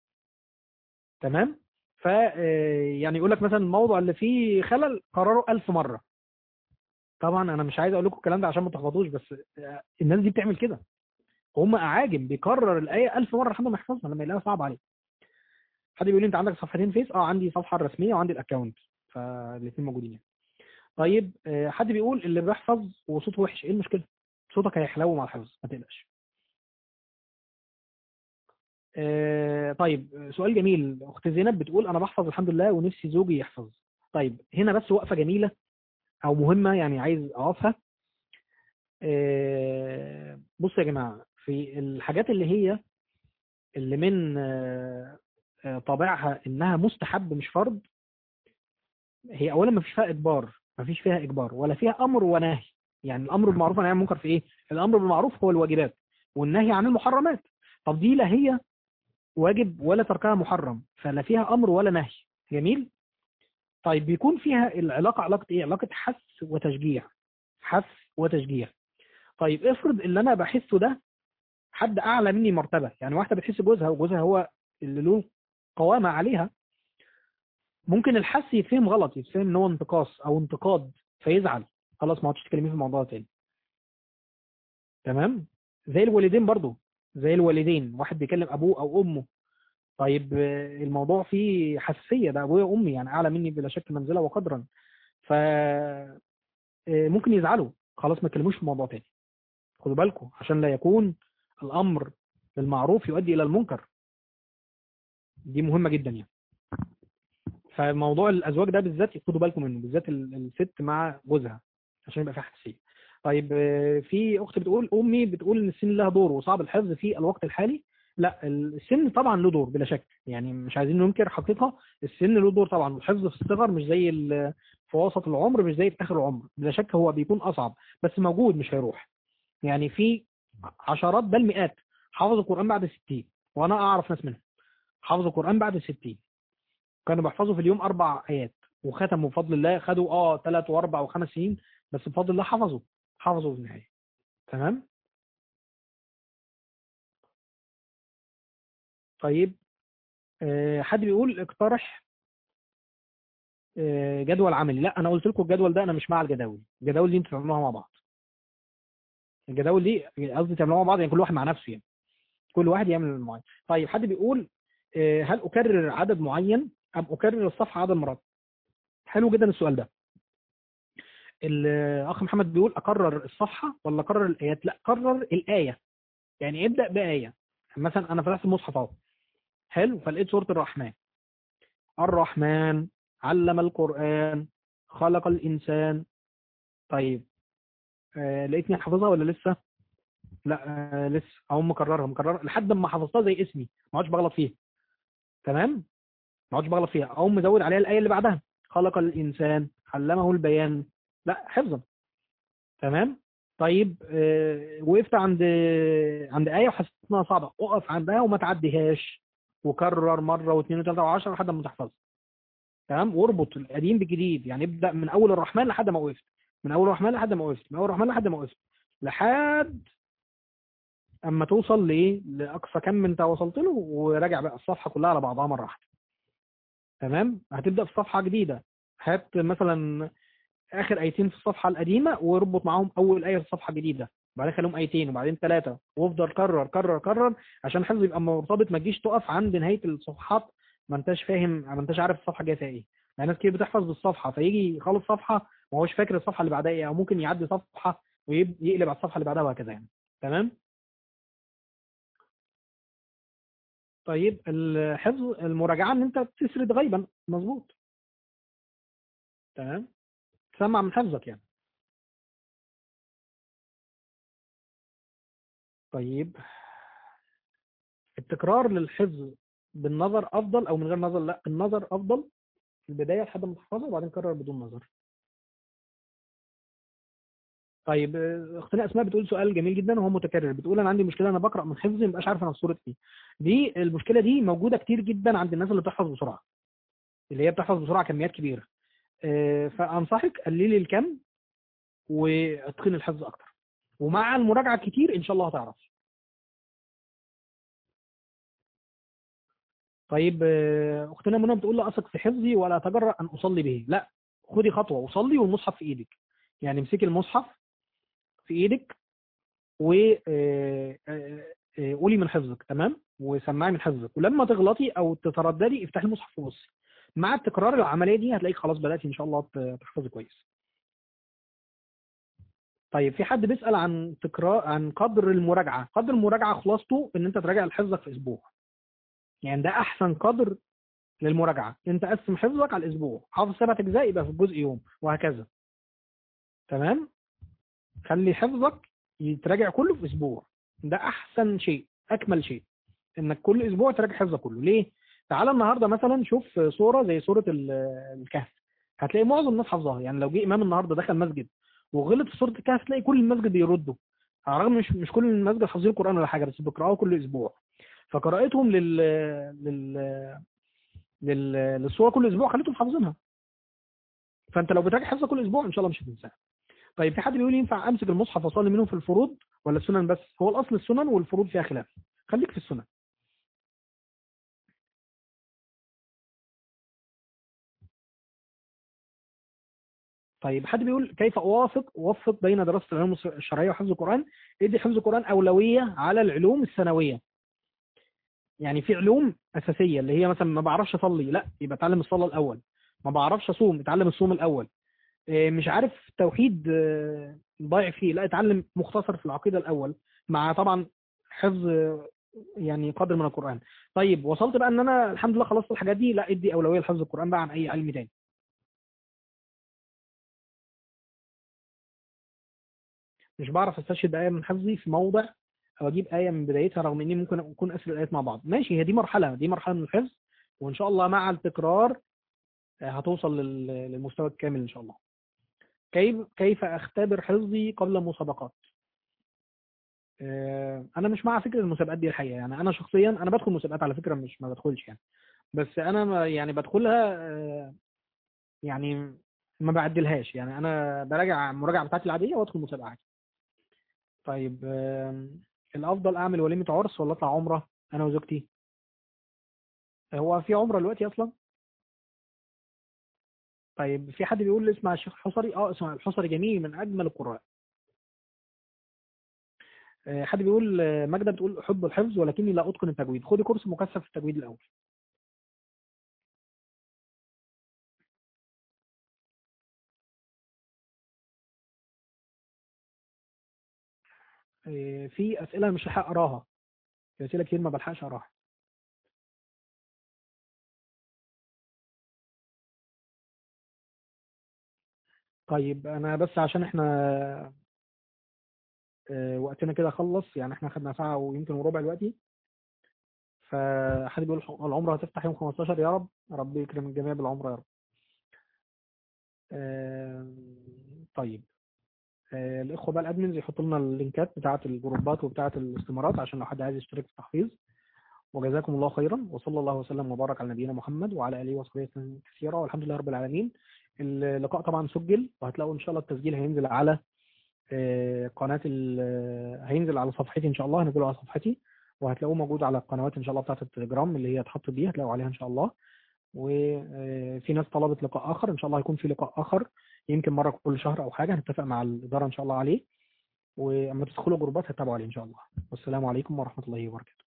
تمام ف آه، يعني يقول لك مثلا الموضوع اللي فيه خلل قرره ألف مره طبعا انا مش عايز اقول لكم الكلام ده عشان ما تحفظوش بس آه، الناس دي بتعمل كده هم اعاجم بيكرر الايه ألف مره لحد ما يحفظها لما يلاقيها صعب عليه حد بيقول لي انت عندك صفحتين فيس اه عندي صفحه الرسميه وعندي الاكونت فالاثنين موجودين يعني طيب آه، حد بيقول اللي بيحفظ وصوته وحش ايه المشكله صوتك هيحلو مع الحفظ ما تقلقش آه، طيب سؤال جميل اخت زينب بتقول انا بحفظ الحمد لله ونفسي زوجي يحفظ طيب هنا بس وقفه جميله او مهمه يعني عايز اقفها آه، بصوا يا جماعه في الحاجات اللي هي اللي من آه، آه، طابعها انها مستحب مش فرض هي اولا ما فيش فيها اجبار ما فيش فيها اجبار ولا فيها امر ونهي يعني الامر بالمعروف والنهي عن المنكر في ايه الامر بالمعروف هو الواجبات والنهي عن المحرمات طب دي لا هي واجب ولا تركها محرم فلا فيها امر ولا نهي جميل طيب بيكون فيها العلاقه علاقه ايه علاقه حث وتشجيع حث وتشجيع طيب افرض اللي انا بحسه ده حد اعلى مني مرتبه يعني واحده بتحس جوزها وجوزها هو اللي له قوامه عليها ممكن الحس يتفهم غلط يتفهم ان هو انتقاص او انتقاد فيزعل خلاص ما عادش تكلميه في الموضوع ده تاني تمام زي الوالدين برضو زي الوالدين واحد بيكلم ابوه او امه طيب آه، الموضوع فيه حساسيه ده ابويا وامي يعني اعلى مني بلا شك منزله وقدرا ف آه، ممكن يزعلوا خلاص ما تكلموش في الموضوع تاني خدوا بالكم عشان لا يكون الامر بالمعروف يؤدي الى المنكر دي مهمه جدا يعني فموضوع الازواج ده بالذات خدوا بالكم منه بالذات ال- الست مع جوزها عشان يبقى فيها حساسيه طيب آه، في اخت بتقول امي بتقول ان السن لها دور وصعب الحفظ في الوقت الحالي لا السن طبعا له دور بلا شك يعني مش عايزين ننكر حقيقه السن له دور طبعا والحفظ في الصغر مش زي ال- في وسط العمر مش زي في اخر العمر بلا شك هو بيكون اصعب بس موجود مش هيروح يعني في عشرات بل مئات حافظوا القران بعد 60 وانا اعرف ناس منهم حافظوا القران بعد 60 كانوا بيحفظوا في اليوم اربع ايات وختموا بفضل الله خدوا اه ثلاث واربع وخمس سنين بس بفضل الله حفظوا حفظوا في النهايه تمام طيب آه، حد بيقول اقترح آه، جدول عملي لا انا قلت لكم الجدول ده انا مش مع الجداول الجداول دي انتوا تعملوها مع بعض الجداول دي قصدي تعملوها مع بعض يعني كل واحد مع نفسه يعني كل واحد يعمل معين طيب حد بيقول آه، هل اكرر عدد معين ام اكرر الصفحه عدد مرات حلو جدا السؤال ده الاخ محمد بيقول اكرر الصفحه ولا اكرر الايات لا كرر الايه يعني ابدا بايه مثلا انا فتحت المصحف اهو حلو فلقيت سوره الرحمن الرحمن علم القران خلق الانسان طيب آه لقيتني حافظها ولا لسه لا آه لسه او مكررها مكررها لحد ما حفظتها زي اسمي ما عادش بغلط فيها تمام ما عادش بغلط فيها او مزود عليها الايه اللي بعدها خلق الانسان علمه البيان لا حفظا تمام طيب آه وقفت عند عند ايه وحسيت انها صعبه اقف عندها وما تعديهاش وكرر مره واثنين وثلاثه وعشرة لحد ما تحفظ تمام واربط القديم بالجديد يعني ابدا من اول الرحمن لحد ما وقفت من اول الرحمن لحد ما وقفت من اول الرحمن لحد ما وقفت لحد اما توصل لايه لاقصى كم انت وصلت له وراجع بقى الصفحه كلها على بعضها مره واحده تمام هتبدا في صفحه جديده هات مثلا اخر ايتين في الصفحه القديمه واربط معاهم اول ايه في الصفحه الجديده بعدين خليهم ايتين وبعدين ثلاثه وافضل كرر كرر كرر عشان الحفظ يبقى مرتبط ما تجيش تقف عند نهايه الصفحات ما انتش فاهم ما انتش عارف الصفحه جايه فيها ايه يعني ناس كتير بتحفظ بالصفحه فيجي يخلص صفحه ما هوش فاكر الصفحه اللي بعدها ايه او ممكن يعدي صفحه ويقلب على الصفحه اللي بعدها وهكذا يعني تمام طيب الحفظ المراجعه ان انت تسرد غيبا مظبوط تمام تسمع من حفظك يعني طيب التكرار للحفظ بالنظر افضل او من غير نظر لا النظر افضل في البدايه لحد ما تحفظها وبعدين كرر بدون نظر طيب اختنا اسماء بتقول سؤال جميل جدا وهو متكرر بتقول انا عندي مشكله انا بقرا من حفظي مبقاش عارف انا في سوره ايه دي المشكله دي موجوده كتير جدا عند الناس اللي بتحفظ بسرعه اللي هي بتحفظ بسرعه كميات كبيره فانصحك قللي الكم واتقني الحفظ اكتر ومع المراجعه كتير ان شاء الله هتعرف طيب اختنا منى بتقول لا اثق في حفظي ولا اتجرأ ان اصلي به لا خدي خطوه وصلي والمصحف في ايدك يعني امسكي المصحف في ايدك و قولي من حفظك تمام وسمعي من حفظك ولما تغلطي او تترددي افتحي المصحف وبصي مع التكرار العمليه دي هتلاقيك خلاص بداتي ان شاء الله تحفظي كويس طيب في حد بيسأل عن تكرار عن قدر المراجعة قدر المراجعة خلاصته ان انت تراجع حفظك في اسبوع يعني ده احسن قدر للمراجعة انت قسم حفظك على الاسبوع حافظ سبعة اجزاء يبقى في الجزء يوم وهكذا تمام خلي حفظك يتراجع كله في اسبوع ده احسن شيء اكمل شيء انك كل اسبوع تراجع حفظك كله ليه تعالى النهارده مثلا شوف صوره زي صوره ال- الكهف هتلاقي معظم الناس حافظاها يعني لو جه امام النهارده دخل مسجد وغلط في سوره الكهف تلاقي كل المسجد بيردوا على الرغم مش مش كل المسجد حافظين القران ولا حاجه بس بيقراوه كل اسبوع فقراءتهم لل لل لل للصوره كل اسبوع خليتهم حافظينها فانت لو بتراجع حفظك كل اسبوع ان شاء الله مش هتنساها طيب في حد بيقول ينفع امسك المصحف واصلي منه في الفروض ولا السنن بس هو الاصل السنن والفروض فيها خلاف خليك في السنن طيب حد بيقول كيف اوافق اوفق بين دراسه العلوم الشرعيه وحفظ القران ادي حفظ القران اولويه على العلوم الثانويه يعني في علوم اساسيه اللي هي مثلا ما بعرفش اصلي لا يبقى اتعلم الصلاه الاول ما بعرفش اصوم اتعلم الصوم الاول إيه، مش عارف توحيد آه، ضايع فيه لا اتعلم مختصر في العقيده الاول مع طبعا حفظ آه، يعني قدر من القران طيب وصلت بقى ان انا الحمد لله خلصت الحاجات دي لا ادي اولويه لحفظ القران بقى عن اي علم تاني مش بعرف استشهد آية من حفظي في موضع أو أجيب آية من بدايتها رغم إني ممكن أكون أسر الآيات مع بعض ماشي هي دي مرحلة دي مرحلة من الحفظ وإن شاء الله مع التكرار آه، هتوصل لل- للمستوى الكامل إن شاء الله كيف كيف أختبر حفظي قبل مسابقات آه، أنا مش مع فكرة المسابقات دي الحقيقة يعني أنا شخصيا أنا بدخل مسابقات على فكرة مش ما بدخلش يعني بس أنا ما- يعني بدخلها آه، يعني ما بعدلهاش يعني أنا براجع المراجعة بتاعتي العادية وأدخل مسابقة عادي طيب آم، الافضل اعمل وليمه عرس ولا اطلع عمره انا وزوجتي هو في عمره دلوقتي اصلا طيب في حد بيقول لي اسمع الشيخ الحصري اه اسمع الحصري جميل من اجمل القراء آه، حد بيقول آه، ماجده بتقول احب الحفظ ولكني لا اتقن التجويد خدي كورس مكثف في التجويد الاول آه، في اسئله مش هلحق اقراها في اسئله كتير ما بلحقش اقراها طيب انا بس عشان احنا آه، وقتنا كده خلص يعني احنا خدنا ساعه ويمكن وربع دلوقتي فحد بيقول العمره هتفتح يوم 15 يا رب ربي يكرم الجميع بالعمره يا رب آم، طيب آه، الاخوه بقى الادمنز يحطوا لنا اللينكات بتاعه الجروبات وبتاعه الاستمارات عشان لو حد عايز يشترك في التحفيظ وجزاكم الله خيرا وصلى الله وسلم وبارك على نبينا محمد وعلى اله وصحبه وسلم كثيرا والحمد لله رب العالمين اللقاء طبعا سجل وهتلاقوا ان شاء الله التسجيل هينزل على آه، قناه ال- آه، هينزل على صفحتي ان شاء الله هنزله على صفحتي وهتلاقوه موجود على القنوات ان شاء الله بتاعه التليجرام اللي هي اتحط بيها هتلاقوا عليها ان شاء الله وفي ناس طلبت لقاء اخر ان شاء الله هيكون في لقاء اخر يمكن مره كل شهر او حاجه هنتفق مع الاداره ان شاء الله عليه واما تدخلوا جروبات هتتابعوا عليه ان شاء الله والسلام عليكم ورحمه الله وبركاته